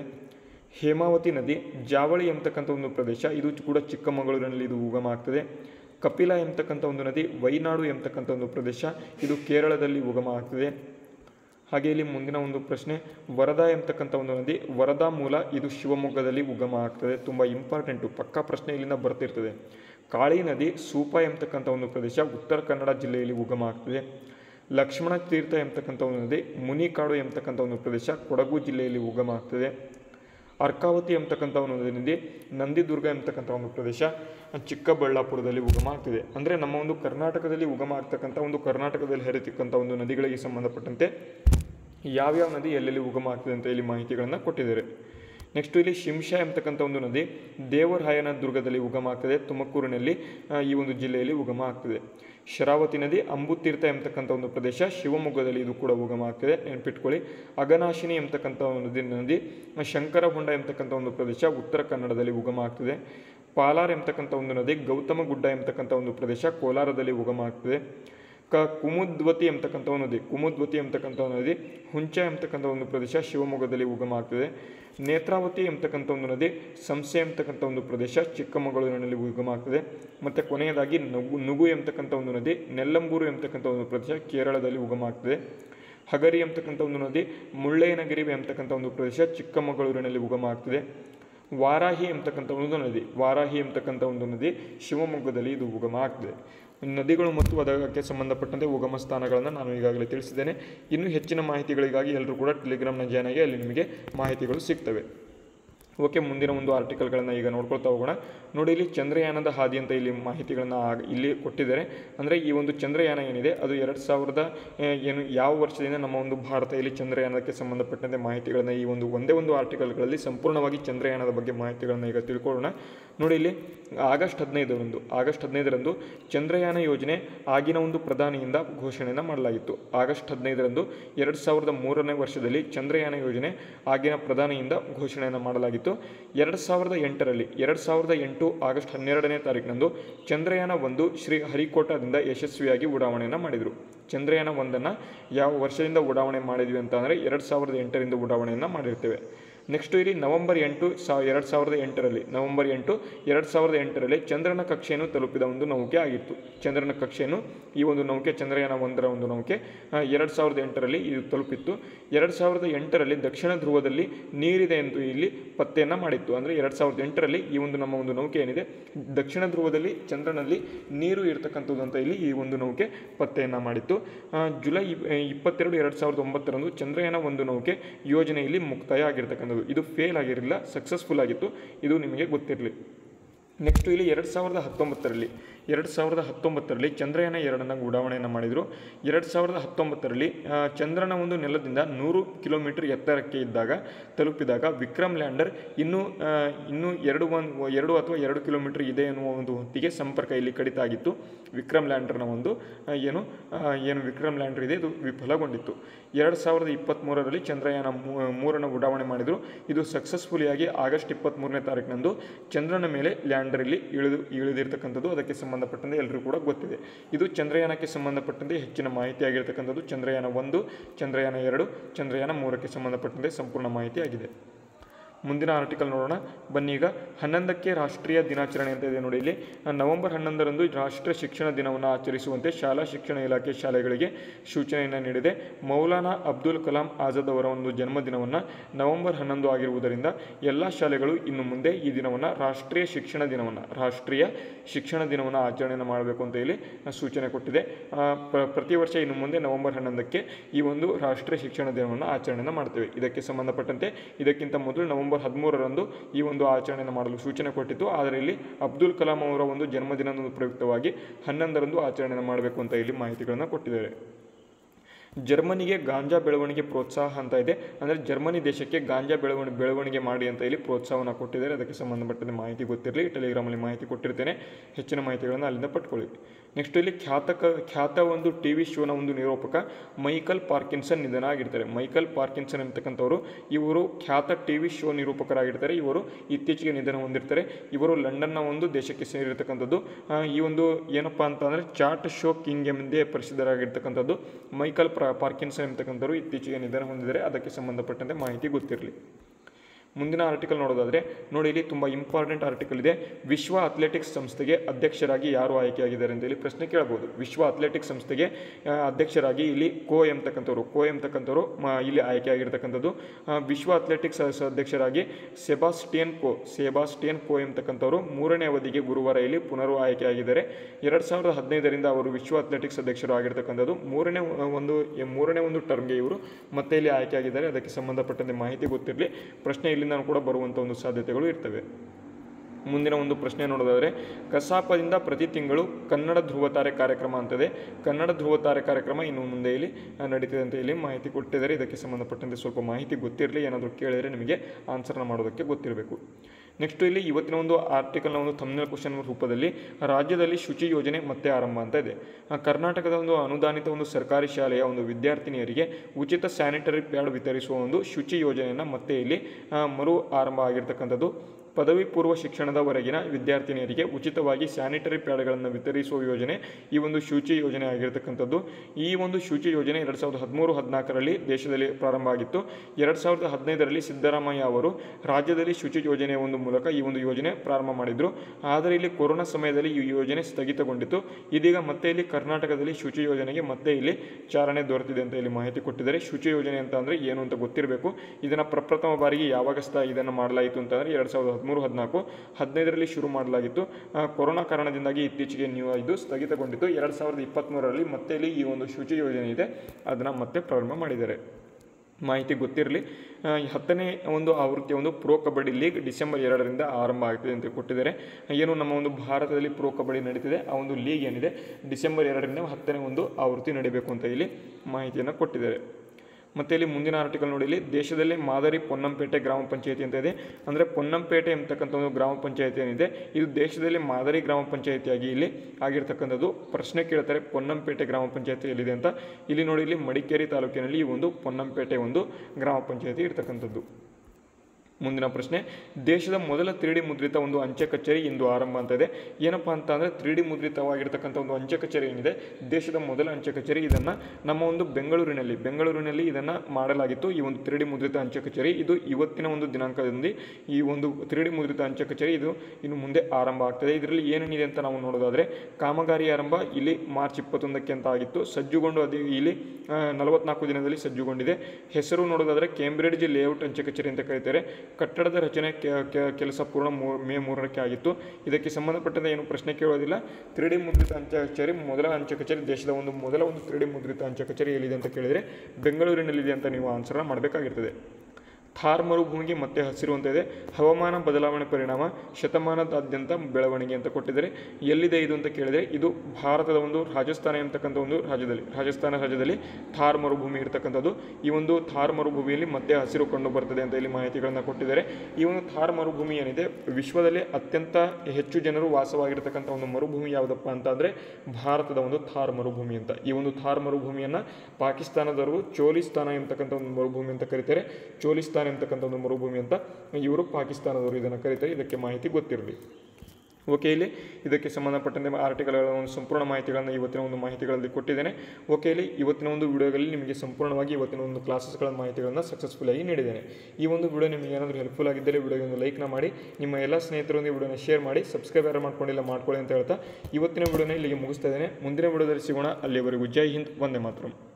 ಹೇಮಾವತಿ ನದಿ ಜಾವಳಿ ಎಂಬತಕ್ಕಂಥ ಒಂದು ಪ್ರದೇಶ ಇದು ಕೂಡ ಚಿಕ್ಕಮಗಳೂರಿನಲ್ಲಿ ಇದು ಉಗಮ ಆಗ್ತದೆ ಕಪಿಲ ಎಂಬತಕ್ಕಂಥ ಒಂದು ನದಿ ವೈನಾಡು ಎಂಬತಕ್ಕಂಥ ಒಂದು ಪ್ರದೇಶ ಇದು ಕೇರಳದಲ್ಲಿ ಉಗಮ ಆಗ್ತದೆ ಹಾಗೆ ಇಲ್ಲಿ ಮುಂದಿನ ಒಂದು ಪ್ರಶ್ನೆ ವರದಾ ಎಂಬತಕ್ಕಂಥ ಒಂದು ನದಿ ವರದಾ ಮೂಲ ಇದು ಶಿವಮೊಗ್ಗದಲ್ಲಿ ಉಗಮ ಆಗ್ತದೆ ತುಂಬ ಇಂಪಾರ್ಟೆಂಟು ಪಕ್ಕಾ ಪ್ರಶ್ನೆ ಇಲ್ಲಿಂದ ಬರ್ತಿರ್ತದೆ ಕಾಳಿ ನದಿ ಸೂಪ ಎಂಬತಕ್ಕಂಥ ಒಂದು ಪ್ರದೇಶ ಉತ್ತರ ಕನ್ನಡ ಜಿಲ್ಲೆಯಲ್ಲಿ ಉಗಮ ಆಗ್ತದೆ ಲಕ್ಷ್ಮಣ ತೀರ್ಥ ಎಂಬತಕ್ಕಂಥ ಒಂದು ನದಿ ಮುನಿಕಾಡು ಎಂಬತಕ್ಕಂಥ ಒಂದು ಪ್ರದೇಶ ಕೊಡಗು ಜಿಲ್ಲೆಯಲ್ಲಿ ಉಗಮ ಆಗ್ತದೆ ಅರ್ಕಾವತಿ ಎಂಬತಕ್ಕಂಥ ಒಂದು ನದಿ ನಂದಿದುರ್ಗ ಎಂಬತಕ್ಕಂಥ ಒಂದು ಪ್ರದೇಶ ಚಿಕ್ಕಬಳ್ಳಾಪುರದಲ್ಲಿ ಉಗಮ ಆಗ್ತಿದೆ ಅಂದರೆ ನಮ್ಮ ಒಂದು ಕರ್ನಾಟಕದಲ್ಲಿ ಉಗಮ ಆಗ್ತಕ್ಕಂಥ ಒಂದು ಕರ್ನಾಟಕದಲ್ಲಿ ಹರಿತಕ್ಕಂಥ ಒಂದು ನದಿಗಳಿಗೆ ಸಂಬಂಧಪಟ್ಟಂತೆ ಯಾವ್ಯಾವ ನದಿ ಎಲ್ಲೆಲ್ಲಿ ಉಗಮ ಆಗ್ತದೆ ಅಂತ ಇಲ್ಲಿ ಮಾಹಿತಿಗಳನ್ನು ಕೊಟ್ಟಿದ್ದಾರೆ ನೆಕ್ಸ್ಟು ಇಲ್ಲಿ ಶಿಂಷಾ ಎಂಬತಕ್ಕಂಥ ಒಂದು ನದಿ ದೇವರಾಯನ ದುರ್ಗದಲ್ಲಿ ಉಗಮ ಆಗ್ತದೆ ತುಮಕೂರಿನಲ್ಲಿ ಆ, ಈ ಒಂದು ಜಿಲ್ಲೆಯಲ್ಲಿ ಉಗಮ ಆಗ್ತದೆ ಶರಾವತಿ ನದಿ ಅಂಬುತೀರ್ಥ ಎಂಬತಕ್ಕಂಥ ಒಂದು ಪ್ರದೇಶ ಶಿವಮೊಗ್ಗದಲ್ಲಿ ಇದು ಕೂಡ ಉಗಮ ಆಗ್ತದೆ ನೆನ್ಪಿಟ್ಕೊಳ್ಳಿ ಅಗನಾಶಿನಿ ಎಂಬತಕ್ಕಂಥ ಒಂದು ನದಿ ನದಿ ಶಂಕರಹೊಂಡ ಎಂಬತಕ್ಕಂಥ ಒಂದು ಪ್ರದೇಶ ಉತ್ತರ ಕನ್ನಡದಲ್ಲಿ ಉಗಮ ಆಗ್ತದೆ ಪಾಲಾರ್ ಎಂಬತಕ್ಕಂಥ ಒಂದು ನದಿ ಗೌತಮ ಗುಡ್ಡ ಎಂಬತಕ್ಕಂಥ ಒಂದು ಪ್ರದೇಶ ಕೋಲಾರದಲ್ಲಿ ಉಗಮ ಆಗ್ತದೆ ಕ ಕುಮುದ್ವತಿ ಎಂಬತಕ್ಕಂಥ ಒಂದು ನದಿ ಕುಮುದ್ವತಿ ಎಂಬತಕ್ಕಂಥ ಒಂದು ನದಿ ಹುಂಚ ಎಂಬತಕ್ಕಂಥ ಒಂದು ಪ್ರದೇಶ ಶಿವಮೊಗ್ಗದಲ್ಲಿ ಉಗಮ ಆಗ್ತದೆ ನೇತ್ರಾವತಿ ಎಂಬತಕ್ಕಂಥ ಒಂದು ನದಿ ಸಂಸೆ ಎಂಬತಕ್ಕಂಥ ಒಂದು ಪ್ರದೇಶ ಚಿಕ್ಕಮಗಳೂರಿನಲ್ಲಿ ಉಗಮ ಆಗ್ತದೆ ಮತ್ತು ಕೊನೆಯದಾಗಿ ನುಗು ನುಗು ಎಂಬತಕ್ಕಂಥ ಒಂದು ನದಿ ನೆಲ್ಲಂಬೂರು ಎಂಬತಕ್ಕಂಥ ಒಂದು ಪ್ರದೇಶ ಕೇರಳದಲ್ಲಿ ಉಗಮ ಆಗ್ತದೆ ಹಗರಿ ಎಂಬತಕ್ಕಂಥ ಒಂದು ನದಿ ಮುಳ್ಳಯ್ಯನಗಿರಿ ಎಂಬತಕ್ಕಂಥ ಒಂದು ಪ್ರದೇಶ ಚಿಕ್ಕಮಗಳೂರಿನಲ್ಲಿ ಉಗಮ ಆಗ್ತದೆ ವಾರಾಹಿ ಎಂಬತಕ್ಕಂಥ ಒಂದು ನದಿ ವಾರಾಹಿ ಎಂಬತಕ್ಕಂಥ ಒಂದು ನದಿ ಶಿವಮೊಗ್ಗದಲ್ಲಿ ಇದು ಉಗಮ ಆಗ್ತದೆ ನದಿಗಳು ಮತ್ತು ಅದಕ್ಕೆ ಸಂಬಂಧಪಟ್ಟಂತೆ ಉಗಮ ಸ್ಥಾನಗಳನ್ನು ನಾನು ಈಗಾಗಲೇ ತಿಳಿಸಿದ್ದೇನೆ ಇನ್ನೂ ಹೆಚ್ಚಿನ ಮಾಹಿತಿಗಳಿಗಾಗಿ ಎಲ್ಲರೂ ಕೂಡ ಟೆಲಿಗ್ರಾಮ್ನ ಜಾಯ್ನ್ ಆಗಿ ಅಲ್ಲಿ ನಿಮಗೆ ಮಾಹಿತಿಗಳು ಸಿಗ್ತವೆ ಓಕೆ ಮುಂದಿನ ಒಂದು ಆರ್ಟಿಕಲ್ಗಳನ್ನು ಈಗ ನೋಡ್ಕೊಳ್ತಾ ಹೋಗೋಣ ನೋಡಿ ಇಲ್ಲಿ ಚಂದ್ರಯಾನದ ಹಾದಿ ಅಂತ ಇಲ್ಲಿ ಮಾಹಿತಿಗಳನ್ನು ಆಗ- ಇಲ್ಲಿ ಕೊಟ್ಟಿದ್ದಾರೆ ಅಂದರೆ ಈ ಒಂದು ಚಂದ್ರಯಾನ ಏನಿದೆ ಅದು ಎರಡು ಸಾವಿರದ ಆ, ಏನು ಯಾವ ವರ್ಷದಿಂದ ನಮ್ಮ ಒಂದು ಭಾರತ ಇಲ್ಲಿ ಚಂದ್ರಯಾನಕ್ಕೆ ಸಂಬಂಧಪಟ್ಟಂತೆ ಮಾಹಿತಿಗಳನ್ನು ಈ ಒಂದು ಒಂದೇ ಒಂದು ಆರ್ಟಿಕಲ್ಗಳಲ್ಲಿ ಸಂಪೂರ್ಣವಾಗಿ ಚಂದ್ರಯಾನದ ಬಗ್ಗೆ ಮಾಹಿತಿಗಳನ್ನು ಈಗ ತಿಳ್ಕೊಳ್ಳೋಣ ನೋಡಿ ಇಲ್ಲಿ ಆಗಸ್ಟ್ ಹದಿನೈದರಂದು ಆಗಸ್ಟ್ ಹದಿನೈದರಂದು ಚಂದ್ರಯಾನ ಯೋಜನೆ ಆಗಿನ ಒಂದು ಪ್ರಧಾನಿಯಿಂದ ಘೋಷಣೆಯನ್ನು ಮಾಡಲಾಗಿತ್ತು ಆಗಸ್ಟ್ ಹದಿನೈದರಂದು ಎರಡು ಸಾವಿರದ ಮೂರನೇ ವರ್ಷದಲ್ಲಿ ಚಂದ್ರಯಾನ ಯೋಜನೆ ಆಗಿನ ಪ್ರಧಾನಿಯಿಂದ ಘೋಷಣೆಯನ್ನು ಮಾಡಲಾಗಿತ್ತು ಎರಡು ಸಾವಿರದ ಎಂಟರಲ್ಲಿ ಎರಡು ಸಾವಿರದ ಎಂಟು ಆಗಸ್ಟ್ ಹನ್ನೆರಡನೇ ತಾರೀಕಿನಂದು ಚಂದ್ರಯಾನ ಒಂದು ಶ್ರೀ ಹರಿಕೋಟಾದಿಂದ ಯಶಸ್ವಿಯಾಗಿ ಉಡಾವಣೆಯನ್ನು ಮಾಡಿದರು ಚಂದ್ರಯಾನ ಒಂದನ್ನು ಯಾವ ವರ್ಷದಿಂದ ಉಡಾವಣೆ ಮಾಡಿದ್ವಿ ಅಂತ ಅಂದರೆ ಎರಡು ಸಾವಿರದ ಎಂಟರಿಂದ ಉಡಾವಣೆಯನ್ನು ಮಾಡಿರ್ತೇವೆ ನೆಕ್ಸ್ಟ್ ಇಲ್ಲಿ ನವೆಂಬರ್ ಎಂಟು ಸಾ ಎರಡು ಸಾವಿರದ ಎಂಟರಲ್ಲಿ ನವೆಂಬರ್ ಎಂಟು ಎರಡು ಸಾವಿರದ ಎಂಟರಲ್ಲಿ ಚಂದ್ರನ ಕಕ್ಷೆಯನ್ನು ತಲುಪಿದ ಒಂದು ನೌಕೆ ಆಗಿತ್ತು ಚಂದ್ರನ ಕಕ್ಷೆಯನ್ನು ಈ ಒಂದು ನೌಕೆ ಚಂದ್ರಯಾನ ಒಂದರ ಒಂದು ನೌಕೆ ಎರಡು ಸಾವಿರದ ಎಂಟರಲ್ಲಿ ಇದು ತಲುಪಿತ್ತು ಎರಡು ಸಾವಿರದ ಎಂಟರಲ್ಲಿ ದಕ್ಷಿಣ ಧ್ರುವದಲ್ಲಿ ನೀರಿದೆ ಎಂದು ಇಲ್ಲಿ ಪತ್ತೆಯನ್ನು ಮಾಡಿತ್ತು ಅಂದರೆ ಎರಡು ಸಾವಿರದ ಎಂಟರಲ್ಲಿ ಈ ಒಂದು ನಮ್ಮ ಒಂದು ನೌಕೆ ಏನಿದೆ ದಕ್ಷಿಣ ಧ್ರುವದಲ್ಲಿ ಚಂದ್ರನಲ್ಲಿ ನೀರು ಇರತಕ್ಕಂಥದ್ದು ಅಂತ ಇಲ್ಲಿ ಈ ಒಂದು ನೌಕೆ ಪತ್ತೆಯನ್ನು ಮಾಡಿತ್ತು ಆ, ಜುಲೈ ಇಪ್- ಇಪ್ಪತ್ತೆರಡು ಎರಡು ಸಾವಿರದ ಒಂಬತ್ತರಂದು ಚಂದ್ರಯಾನ ಒಂದು ನೌಕೆ ಯೋಜನೆಯಲ್ಲಿ ಮುಕ್ತಾಯ ಆಗಿರ್ತಕ್ಕಂಥದ್ದು ಇದು ಫೇಲ್ ಆಗಿರಲಿಲ್ಲ ಸಕ್ಸಸ್ಫುಲ್ ಆಗಿತ್ತು ಇದು ನಿಮಗೆ ಗೊತ್ತಿರಲಿ ನೆಕ್ಸ್ಟ್ ಇಲ್ಲಿ ಎರಡು ಸಾವಿರದ ಹತ್ತೊಂಬತ್ತರಲ್ಲಿ ಎರಡು ಸಾವಿರದ ಹತ್ತೊಂಬತ್ತರಲ್ಲಿ ಚಂದ್ರಯಾನ ಎರಡನ್ನು ಉಡಾವಣೆಯನ್ನು ಮಾಡಿದರು ಎರಡು ಸಾವಿರದ ಹತ್ತೊಂಬತ್ತರಲ್ಲಿ ಆ, ಚಂದ್ರನ ಒಂದು ನೆಲದಿಂದ ನೂರು ಕಿಲೋಮೀಟರ್ ಎತ್ತರಕ್ಕೆ ಇದ್ದಾಗ ತಲುಪಿದಾಗ ವಿಕ್ರಮ್ ಲ್ಯಾಂಡರ್ ಇನ್ನೂ ಆ, ಇನ್ನೂ ಎರಡು ಒಂದು ಎರಡು ಅಥವಾ ಎರಡು ಕಿಲೋಮೀಟರ್ ಇದೆ ಎನ್ನುವ ಒಂದು ಹೊತ್ತಿಗೆ ಸಂಪರ್ಕ ಇಲ್ಲಿ ಕಡಿತ ಆಗಿತ್ತು ವಿಕ್ರಮ್ ಲ್ಯಾಂಡರ್ನ ಒಂದು ಆ, ಏನು ಆ, ಏನು ವಿಕ್ರಮ್ ಲ್ಯಾಂಡರ್ ಇದೆ ಇದು ವಿಫಲಗೊಂಡಿತ್ತು ಎರಡು ಸಾವಿರದ ಇಪ್ಪತ್ತ್ಮೂರರಲ್ಲಿ ಚಂದ್ರಯಾನ ಮೂ- ಮೂರನ್ನು ಉಡಾವಣೆ ಮಾಡಿದರು ಇದು ಸಕ್ಸಸ್ಫುಲಿಯಾಗಿ ಆಗಸ್ಟ್ ಇಪ್ಪತ್ತ್ಮೂರನೇ ತಾರೀಕಿನಂದು ಚಂದ್ರನ ಮೇಲೆ ಲ್ಯಾಂಡರ್ ಇಲ್ಲಿ ಇಳಿದು ಇಳಿದಿರ್ತಕ್ಕಂಥದ್ದು ಅದಕ್ಕೆ ಸಂಬಂಧಪಟ್ಟಂತೆ ಎಲ್ಲರಿಗೂ ಕೂಡ ಗೊತ್ತಿದೆ ಇದು ಚಂದ್ರಯಾನಕ್ಕೆ ಸಂಬಂಧಪಟ್ಟಂತೆ ಹೆಚ್ಚಿನ ಮಾಹಿತಿ ಆಗಿರ್ತಕ್ಕಂಥದ್ದು ಚಂದ್ರಯಾನ ಒಂದು ಚಂದ್ರಯಾನ ಎರಡು ಚಂದ್ರಯಾನ ಮೂರಕ್ಕೆ ಸಂಬಂಧಪಟ್ಟಂತೆ ಸಂಪೂರ್ಣ ಮಾಹಿತಿ ಆಗಿದೆ ಮುಂದಿನ ಆರ್ಟಿಕಲ್ ನೋಡೋಣ ಬನ್ನಿ ಈಗ ಹನ್ನೊಂದಕ್ಕೆ ರಾಷ್ಟ್ರೀಯ ದಿನಾಚರಣೆ ಅಂತ ಇದೆ ನೋಡಿ ಇಲ್ಲಿ ಆ, ನವೆಂಬರ್ ಹನ್ನೊಂದರಂದು ರಾಷ್ಟ್ರೀಯ ಶಿಕ್ಷಣ ದಿನವನ್ನು ಆಚರಿಸುವಂತೆ ಶಾಲಾ ಶಿಕ್ಷಣ ಇಲಾಖೆ ಶಾಲೆಗಳಿಗೆ ಸೂಚನೆಯನ್ನು ನೀಡಿದೆ ಮೌಲಾನಾ ಅಬ್ದುಲ್ ಕಲಾಂ ಆಜಾದ್ ಅವರ ಒಂದು ಜನ್ಮದಿನವನ್ನು ನವೆಂಬರ್ ಹನ್ನೊಂದು ಆಗಿರುವುದರಿಂದ ಎಲ್ಲ ಶಾಲೆಗಳು ಇನ್ನು ಮುಂದೆ ಈ ದಿನವನ್ನು ರಾಷ್ಟ್ರೀಯ ಶಿಕ್ಷಣ ದಿನವನ್ನು ರಾಷ್ಟ್ರೀಯ ಶಿಕ್ಷಣ ದಿನವನ್ನು ಆಚರಣೆಯನ್ನು ಮಾಡಬೇಕು ಅಂತ ಇಲ್ಲಿ ಸೂಚನೆ ಕೊಟ್ಟಿದೆ ಆ, ಪ್ರ- ಪ್ರತಿ ವರ್ಷ ಇನ್ನು ಮುಂದೆ ನವೆಂಬರ್ ಹನ್ನೊಂದಕ್ಕೆ ಈ ಒಂದು ರಾಷ್ಟ್ರೀಯ ಶಿಕ್ಷಣ ದಿನವನ್ನು ಆಚರಣೆಯನ್ನು ಮಾಡ್ತೇವೆ ಇದಕ್ಕೆ ಸಂಬಂಧಪಟ್ಟಂತೆ ಇದಕ್ಕಿಂತ ಮೊದಲು ನವೆಂಬರ್ ಹದಿಮೂರರಂದು ಈ ಒಂದು ಆಚರಣೆಯನ್ನು ಮಾಡಲು ಸೂಚನೆ ಕೊಟ್ಟಿತ್ತು ಆದರೆ ಇಲ್ಲಿ ಅಬ್ದುಲ್ ಕಲಾಂ ಅವರ ಒಂದು ಜನ್ಮದಿನದ ಪ್ರಯುಕ್ತವಾಗಿ ಹನ್ನೊಂದರಂದು ಆಚರಣೆಯನ್ನು ಮಾಡಬೇಕು ಅಂತ ಇಲ್ಲಿ ಮಾಹಿತಿಗಳನ್ನು ಕೊಟ್ಟಿದ್ದಾರೆ ಜರ್ಮನಿಗೆ ಗಾಂಜಾ ಬೆಳವಣಿಗೆ ಪ್ರೋತ್ಸಾಹ ಅಂತ ಇದೆ ಅಂದರೆ ಜರ್ಮನಿ ದೇಶಕ್ಕೆ ಗಾಂಜಾ ಬೆಳವಣಿಗೆ ಬೆಳವಣಿಗೆ ಮಾಡಿ ಅಂತ ಇಲ್ಲಿ ಪ್ರೋತ್ಸಾಹವನ್ನು ಕೊಟ್ಟಿದ್ದಾರೆ ಅದಕ್ಕೆ ಸಂಬಂಧಪಟ್ಟಂತೆ ಮಾಹಿತಿ ಗೊತ್ತಿರಲಿ ಟೆಲಿಗ್ರಾಮಲ್ಲಿ ಮಾಹಿತಿ ಕೊಟ್ಟಿರ್ತೇನೆ ಹೆಚ್ಚಿನ ಮಾಹಿತಿಗಳನ್ನು ಅಲ್ಲಿಂದ ಪಡ್ಕೊಳ್ಳಿ ನೆಕ್ಸ್ಟ್ ಇಲ್ಲಿ ಖ್ಯಾತಕ ಖ್ಯಾತ ಒಂದು ಟಿ ವಿ ಶೋನ ಒಂದು ನಿರೂಪಕ ಮೈಕಲ್ ಪಾರ್ಕಿನ್ಸನ್ ನಿಧನ ಆಗಿರ್ತಾರೆ ಮೈಕಲ್ ಪಾರ್ಕಿನ್ಸನ್ ಅಂತಕ್ಕಂಥವರು ಇವರು ಖ್ಯಾತ ಟಿ ವಿ ಶೋ ನಿರೂಪಕರಾಗಿರ್ತಾರೆ ಇವರು ಇತ್ತೀಚೆಗೆ ನಿಧನ ಹೊಂದಿರ್ತಾರೆ ಇವರು ಲಂಡನ್ನ ಒಂದು ದೇಶಕ್ಕೆ ಸೇರಿರ್ತಕ್ಕಂಥದ್ದು ಆ, ಈ ಒಂದು ಏನಪ್ಪ ಅಂತ ಅಂದರೆ ಚಾಟ್ ಶೋ ಕಿಂಗ್ ಎಂದೇ ಪ್ರಸಿದ್ಧರಾಗಿರ್ತಕ್ಕಂಥದ್ದು ಮೈಕಲ್ ಪ್ರ ಪಾರ್ಕಿನ್ಸನ್ ಎಂಬತಕ್ಕಂಥವ್ರು ಇತ್ತೀಚೆಗೆ ನಿಧನ ಹೊಂದಿದ್ದಾರೆ ಅದಕ್ಕೆ ಸಂಬಂಧಪಟ್ಟಂತೆ ಮಾಹಿತಿ ಗೊತ್ತಿರಲಿ ಮುಂದಿನ ಆರ್ಟಿಕಲ್ ನೋಡೋದಾದರೆ ನೋಡಿ ಇಲ್ಲಿ ತುಂಬ ಇಂಪಾರ್ಟೆಂಟ್ ಆರ್ಟಿಕಲ್ ಇದೆ ವಿಶ್ವ ಅಥ್ಲೆಟಿಕ್ಸ್ ಸಂಸ್ಥೆಗೆ ಅಧ್ಯಕ್ಷರಾಗಿ ಯಾರು ಆಯ್ಕೆಯಾಗಿದ್ದಾರೆ ಅಂತ ಇಲ್ಲಿ ಪ್ರಶ್ನೆ ಕೇಳಬಹುದು ವಿಶ್ವ ಅಥ್ಲೆಟಿಕ್ಸ್ ಸಂಸ್ಥೆಗೆ ಆ, ಅಧ್ಯಕ್ಷರಾಗಿ ಇಲ್ಲಿ ಕೋ ಎಂಬತಕ್ಕಂಥವ್ರು ಕೋ ಎಂಬತಕ್ಕಂಥವ್ರು ಮ- ಇಲ್ಲಿ ಆಯ್ಕೆಯಾಗಿರ್ತಕ್ಕಂಥದ್ದು ಆ, ವಿಶ್ವ ಅಥ್ಲೆಟಿಕ್ಸ್ ಸ- ಅಧ್ಯಕ್ಷರಾಗಿ ಸೆಬಾಸ್ಟಿಯನ್ ಕೋ ಸೆಬಾಸ್ಟಿಯನ್ ಕೋ ಎಂಬತಕ್ಕಂಥವ್ರು ಮೂರನೇ ಅವಧಿಗೆ ಗುರುವಾರ ಇಲ್ಲಿ ಪುನರ್ ಆಯ್ಕೆಯಾಗಿದ್ದಾರೆ ಎರಡು ಸಾವಿರದ ಹದಿನೈದರಿಂದ ಅವರು ವಿಶ್ವ ಅಥ್ಲೆಟಿಕ್ಸ್ ಅಧ್ಯಕ್ಷರು ಆಗಿರ್ತಕ್ಕಂಥದ್ದು ಮೂರನೇ ಒಂದು ಮೂರನೇ ಒಂದು ಟರ್ಮ್ಗೆ ಇವರು ಮತ್ತೆ ಇಲ್ಲಿ ಆಯ್ಕೆಯಾಗಿದ್ದಾರೆ ಅದಕ್ಕೆ ಸಂಬಂಧಪಟ್ಟಂತೆ ಮಾಹಿತಿ ಗೊತ್ತಿರಲಿ ಪ್ರಶ್ನೆ ಇಲ್ಲಿಂದ ಕೂಡ ಬರುವಂಥ ಒಂದು ಸಾಧ್ಯತೆಗಳು ಇರ್ತವೆ ಮುಂದಿನ ಒಂದು ಪ್ರಶ್ನೆ ನೋಡೋದಾದರೆ ಕಸಾಪದಿಂದ ಪ್ರತಿ ತಿಂಗಳು ಕನ್ನಡ ಧ್ರುವತಾರೆ ಕಾರ್ಯಕ್ರಮ ಅಂತದೆ ಕನ್ನಡ ಧ್ರುವತಾರೆ ಕಾರ್ಯಕ್ರಮ ಇನ್ನು ಮುಂದೆ ಇಲ್ಲಿ ಆ, ನಡೀತಿದೆ ಅಂತ ಇಲ್ಲಿ ಮಾಹಿತಿ ಕೊಟ್ಟಿದ್ದಾರೆ ಇದಕ್ಕೆ ಸಂಬಂಧಪಟ್ಟಂತೆ ಸ್ವಲ್ಪ ಮಾಹಿತಿ ಗೊತ್ತಿರಲಿ ಏನಾದರೂ ಕೇಳಿದರೆ ನಿಮಗೆ ಆನ್ಸರ್ನ ಮಾಡೋದಕ್ಕೆ ಗೊತ್ತಿರಬೇಕು ನೆಕ್ಸ್ಟ್ ಇಲ್ಲಿ ಇವತ್ತಿನ ಒಂದು ಆರ್ಟಿಕಲ್ನ ಒಂದು ಥಂಬ್ನೇಲ್ ಕ್ವಶನ್ ರೂಪದಲ್ಲಿ ರಾಜ್ಯದಲ್ಲಿ ಶುಚಿ ಯೋಜನೆ ಮತ್ತೆ ಆರಂಭ ಅಂತ ಇದೆ ಆ, ಕರ್ನಾಟಕದ ಒಂದು ಅನುದಾನಿತ ಒಂದು ಸರ್ಕಾರಿ ಶಾಲೆಯ ಒಂದು ವಿದ್ಯಾರ್ಥಿನಿಯರಿಗೆ ಉಚಿತ ಸ್ಯಾನಿಟರಿ ಪ್ಯಾಡ್ ವಿತರಿಸುವ ಒಂದು ಶುಚಿ ಯೋಜನೆಯನ್ನು ಮತ್ತೆ ಇಲ್ಲಿ ಆ, ಮರು ಆರಂಭ ಆಗಿರ್ತಕ್ಕಂಥದ್ದು ಪದವಿ ಪೂರ್ವ ಶಿಕ್ಷಣದವರೆಗಿನ ವಿದ್ಯಾರ್ಥಿನಿಯರಿಗೆ ಉಚಿತವಾಗಿ ಸ್ಯಾನಿಟರಿ ಪ್ಯಾಡ್ಗಳನ್ನು ವಿತರಿಸುವ ಯೋಜನೆ ಈ ಒಂದು ಶುಚಿ ಯೋಜನೆ ಆಗಿರ್ತಕ್ಕಂಥದ್ದು ಈ ಒಂದು ಶುಚಿ ಯೋಜನೆ ಎರಡು ಸಾವಿರದ ಹದಿಮೂರು ಹದಿನಾಲ್ಕರಲ್ಲಿ ದೇಶದಲ್ಲಿ ಪ್ರಾರಂಭ ಆಗಿತ್ತು ಎರಡು ಸಾವಿರದ ಹದಿನೈದರಲ್ಲಿ ಸಿದ್ದರಾಮಯ್ಯ ಅವರು ರಾಜ್ಯದಲ್ಲಿ ಶುಚಿ ಯೋಜನೆಯ ಒಂದು ಮೂಲಕ ಈ ಒಂದು ಯೋಜನೆ ಪ್ರಾರಂಭ ಮಾಡಿದರು ಆದರೆ ಇಲ್ಲಿ ಕೊರೋನಾ ಸಮಯದಲ್ಲಿ ಈ ಯೋಜನೆ ಸ್ಥಗಿತಗೊಂಡಿತು ಇದೀಗ ಮತ್ತೆ ಇಲ್ಲಿ ಕರ್ನಾಟಕದಲ್ಲಿ ಶುಚಿ ಯೋಜನೆಗೆ ಮತ್ತೆ ಇಲ್ಲಿ ಚಾಲನೆ ದೊರೆತಿದೆ ಅಂತ ಇಲ್ಲಿ ಮಾಹಿತಿ ಕೊಟ್ಟಿದ್ದಾರೆ ಶುಚಿ ಯೋಜನೆ ಅಂತ ಅಂದರೆ ಏನು ಅಂತ ಗೊತ್ತಿರಬೇಕು ಇದನ್ನು ಪ್ರಪ್ರಥಮ ಬಾರಿಗೆ ಯಾವಾಗ ಸ್ಥ ಇದನ್ನು ಮಾಡಲಾಯಿತು ಅಂತಂದರೆ ಎರಡು ಸಾವಿರದ ಹದಿಮೂರು ಹದಿನಾಲ್ಕು ಹದಿನೈದರಲ್ಲಿ ಶುರು ಮಾಡಲಾಗಿತ್ತು ಆ, ಕೊರೋನಾ ಕಾರಣದಿಂದಾಗಿ ಇತ್ತೀಚೆಗೆ ನೀವು ಇದು ಸ್ಥಗಿತಗೊಂಡಿತ್ತು ಎರಡು ಸಾವಿರದ ಇಪ್ಪತ್ತ್ಮೂರರಲ್ಲಿ ಮತ್ತೆ ಇಲ್ಲಿ ಈ ಒಂದು ಶುಚಿ ಯೋಜನೆ ಇದೆ ಅದನ್ನು ಮತ್ತೆ ಪ್ರಾರಂಭ ಮಾಡಿದ್ದಾರೆ ಮಾಹಿತಿ ಗೊತ್ತಿರಲಿ ಆ, ಈ ಹತ್ತನೇ ಒಂದು ಆವೃತ್ತಿಯ ಒಂದು ಪ್ರೋ ಕಬಡ್ಡಿ ಲೀಗ್ ಡಿಸೆಂಬರ್ ಎರಡರಿಂದ ಆರಂಭ ಆಗ್ತಿದೆ ಅಂತ ಕೊಟ್ಟಿದ್ದಾರೆ ಏನು ನಮ್ಮ ಒಂದು ಭಾರತದಲ್ಲಿ ಪ್ರೋ ಕಬಡ್ಡಿ ನಡೀತಿದೆ ಆ ಒಂದು ಲೀಗ್ ಏನಿದೆ ಡಿಸೆಂಬರ್ ಎರಡರಿಂದ ಹತ್ತನೇ ಒಂದು ಆವೃತ್ತಿ ನಡೀಬೇಕು ಅಂತ ಇಲ್ಲಿ ಮಾಹಿತಿಯನ್ನು ಕೊಟ್ಟಿದ್ದಾರೆ ಮತ್ತು ಇಲ್ಲಿ ಮುಂದಿನ ಆರ್ಟಿಕಲ್ ನೋಡಿ ಇಲ್ಲಿ ದೇಶದಲ್ಲಿ ಮಾದರಿ ಪೊನ್ನಂಪೇಟೆ ಗ್ರಾಮ ಪಂಚಾಯತಿ ಅಂತ ಇದೆ ಅಂದರೆ ಪೊನ್ನಂಪೇಟೆ ಎಂಬತಕ್ಕಂಥ ಒಂದು ಗ್ರಾಮ ಪಂಚಾಯತಿ ಏನಿದೆ ಇದು ದೇಶದಲ್ಲಿ ಮಾದರಿ ಗ್ರಾಮ ಪಂಚಾಯತಿಯಾಗಿ ಇಲ್ಲಿ ಆಗಿರ್ತಕ್ಕಂಥದ್ದು ಪ್ರಶ್ನೆ ಕೇಳ್ತಾರೆ ಪೊನ್ನಂಪೇಟೆ ಗ್ರಾಮ ಪಂಚಾಯತಿ ಎಲ್ಲಿದೆ ಅಂತ ಇಲ್ಲಿ ನೋಡಿ ಇಲ್ಲಿ ಮಡಿಕೇರಿ ತಾಲೂಕಿನಲ್ಲಿ ಈ ಒಂದು ಪೊನ್ನಂಪೇಟೆ ಒಂದು ಗ್ರಾಮ ಪಂಚಾಯತಿ ಇರ್ತಕ್ಕಂಥದ್ದು ಮುಂದಿನ ಪ್ರಶ್ನೆ ದೇಶದ ಮೊದಲ ತ್ರೀ ಡಿ ಮುದ್ರಿತ ಒಂದು ಅಂಚೆ ಕಚೇರಿ ಇಂದು ಆರಂಭ ಅಂತ ಇದೆ ಏನಪ್ಪ ಅಂತ ಅಂದರೆ ತ್ರೀ ಡಿ ಮುದ್ರಿತವಾಗಿರ್ತಕ್ಕಂಥ ಒಂದು ಅಂಚೆ ಕಚೇರಿ ಏನಿದೆ ದೇಶದ ಮೊದಲ ಅಂಚೆ ಕಚೇರಿ ಇದನ್ನು ನಮ್ಮ ಒಂದು ಬೆಂಗಳೂರಿನಲ್ಲಿ ಬೆಂಗಳೂರಿನಲ್ಲಿ ಇದನ್ನು ಮಾಡಲಾಗಿತ್ತು ಈ ಒಂದು ತ್ರೀ ಡಿ ಮುದ್ರಿತ ಅಂಚೆ ಕಚೇರಿ ಇದು ಇವತ್ತಿನ ಒಂದು ದಿನಾಂಕದಿಂದ ಈ ಒಂದು ತ್ರೀ ಡಿ ಮುದ್ರಿತ ಅಂಚೆ ಕಚೇರಿ ಇದು ಇನ್ನು ಮುಂದೆ ಆರಂಭ ಆಗ್ತದೆ ಇದರಲ್ಲಿ ಏನೇನಿದೆ ಅಂತ ನಾವು ನೋಡೋದಾದರೆ ಕಾಮಗಾರಿ ಆರಂಭ ಇಲ್ಲಿ ಮಾರ್ಚ್ ಇಪ್ಪತ್ತೊಂದಕ್ಕೆ ಅಂತ ಆಗಿತ್ತು ಸಜ್ಜುಗೊಂಡು ಅದು ಇಲ್ಲಿ ಆ, ನಲವತ್ನಾಲ್ಕು ದಿನದಲ್ಲಿ ಸಜ್ಜುಗೊಂಡಿದೆ ಹೆಸರು ನೋಡೋದಾದರೆ ಕೇಂಬ್ರಿಡ್ಜ್ ಲೇಔಟ್ ಅಂಚೆ ಕಚೇರಿ ಅಂತ ಕರೀತಾರೆ ಕಟ್ಟಡದ ರಚನೆ ಕೆ- ಕೆ- ಕೆಲಸ ಪೂರ್ಣ ಮೂ- ಮೇ ಮೂರಕ್ಕೆ ಆಗಿತ್ತು ಇದಕ್ಕೆ ಸಂಬಂಧಪಟ್ಟಂತೆ ಏನು ಪ್ರಶ್ನೆ ಕೇಳೋದಿಲ್ಲ ತ್ರೀ ಡಿ ಮುದ್ರಿತ ಅಂಚೆ ಕಚೇರಿ ಮೊದಲ ಅಂಚೆ ಕಚೇರಿ ದೇಶದ ಒಂದು ಮೊದಲ ಒಂದು ತ್ರೀ ಡಿ ಮುದ್ರಿತ ಅಂಚೆ ಕಚೇರಿ ಎಲ್ಲಿದೆ ಅಂತ ಕೇಳಿದರೆ ಬೆಂಗಳೂರಿನಲ್ಲಿದೆ ಅಂತ ನೀವು ಆನ್ಸರ್ನ ಮಾಡಬೇಕಾಗಿರ್ತದೆ ಥಾರ್ ಮರುಭೂಮಿಗೆ ಮತ್ತೆ ಹಸಿರು ಅಂತ ಇದೆ ಹವಾಮಾನ ಬದಲಾವಣೆ ಪರಿಣಾಮ ಶತಮಾನದಾದ್ಯಂತ ಬೆಳವಣಿಗೆ ಅಂತ ಕೊಟ್ಟಿದ್ದಾರೆ ಎಲ್ಲಿದೆ ಇದು ಅಂತ ಕೇಳಿದರೆ ಇದು ಭಾರತದ ಒಂದು ರಾಜಸ್ಥಾನ ಎಂಬತಕ್ಕಂಥ ಒಂದು ರಾಜ್ಯದಲ್ಲಿ ರಾಜಸ್ಥಾನ ರಾಜ್ಯದಲ್ಲಿ ಥಾರ್ ಮರುಭೂಮಿ ಇರತಕ್ಕಂಥದ್ದು ಈ ಒಂದು ಥಾರ್ ಮರುಭೂಮಿಯಲ್ಲಿ ಮತ್ತೆ ಹಸಿರು ಕಂಡು ಬರ್ತದೆ ಅಂತ ಇಲ್ಲಿ ಮಾಹಿತಿಗಳನ್ನು ಕೊಟ್ಟಿದ್ದಾರೆ ಈ ಒಂದು ಥಾರ್ ಮರುಭೂಮಿ ಏನಿದೆ ವಿಶ್ವದಲ್ಲಿ ಅತ್ಯಂತ ಹೆಚ್ಚು ಜನರು ವಾಸವಾಗಿರ್ತಕ್ಕಂಥ ಒಂದು ಮರುಭೂಮಿ ಯಾವುದಪ್ಪ ಅಂತ ಅಂದರೆ ಭಾರತದ ಒಂದು ಥಾರ್ ಮರುಭೂಮಿ ಅಂತ ಈ ಒಂದು ಥಾರ್ ಮರುಭೂಮಿಯನ್ನು ಪಾಕಿಸ್ತಾನದವರು ಚೋಲಿಸ್ತಾನ ಎಂಬತಕ್ಕಂಥ ಒಂದು ಮರುಭೂಮಿ ಅಂತ ಕರೀತಾರೆ ಚೋಲಿಸ್ತಾನ ಎಂಬತಕ್ಕಂಥ ಒಂದು ಮರುಭೂಮಿ ಅಂತ ಇವರು ಪಾಕಿಸ್ತಾನದವರು ಇದನ್ನು ಕರೀತಾರೆ ಇದಕ್ಕೆ ಮಾಹಿತಿ ಗೊತ್ತಿರಲಿ ಓಕೆ ಇಲ್ಲಿ ಇದಕ್ಕೆ ಸಂಬಂಧಪಟ್ಟಂತೆ ಆರ್ಟಿಕಲ್ಗಳ ಒಂದು ಸಂಪೂರ್ಣ ಮಾಹಿತಿಗಳನ್ನು ಇವತ್ತಿನ ಒಂದು ಮಾಹಿತಿಗಳಲ್ಲಿ ಕೊಟ್ಟಿದ್ದೇನೆ ಓಕೆ ಇಲ್ಲಿ ಇವತ್ತಿನ ಒಂದು ವಿಡಿಯೋಗಳಲ್ಲಿ ನಿಮಗೆ ಸಂಪೂರ್ಣವಾಗಿ ಇವತ್ತಿನ ಒಂದು ಕ್ಲಾಸಸ್ಗಳ ಮಾಹಿತಿಗಳನ್ನು ಸಕ್ಸಸ್ಫುಲ್ ಆಗಿ ನೀಡಿದ್ದೇನೆ ಈ ಒಂದು ವಿಡಿಯೋ ನಿಮಗೆ ಏನಾದರೂ ಹೆಲ್ಪ್ಫುಲ್ ಆಗಿದ್ದರೆ ವಿಡಿಯೋಗೆ ಒಂದು ಲೈಕ್ನ ಮಾಡಿ ನಿಮ್ಮ ಎಲ್ಲ ಸ್ನೇಹಿತರೊಂದಿಗೆ ವಿಡಿಯೋನ ಶೇರ್ ಮಾಡಿ ಸಬ್ಸ್ಕ್ರೈಬ್ ಯಾರು ಮಾಡ್ಕೊಂಡಿಲ್ಲ ಮಾಡ್ಕೊಳ್ಳಿ ಅಂತ ಹೇಳ್ತಾ ಇವತ್ತಿನ ವಿಡಿಯೋನ ಇಲ್ಲಿಗೆ ಮುಗಿಸ್ತಾ ಇದ್ದೇನೆ ಮುಂದಿನ ವಿಡಿಯೋದಲ್ಲಿ ಸಿಗೋಣ ಅಲ್ಲಿವರೆಗೂ ಜೈ ಹಿಂದ್ ವಂದೇ ಮಾತರಂ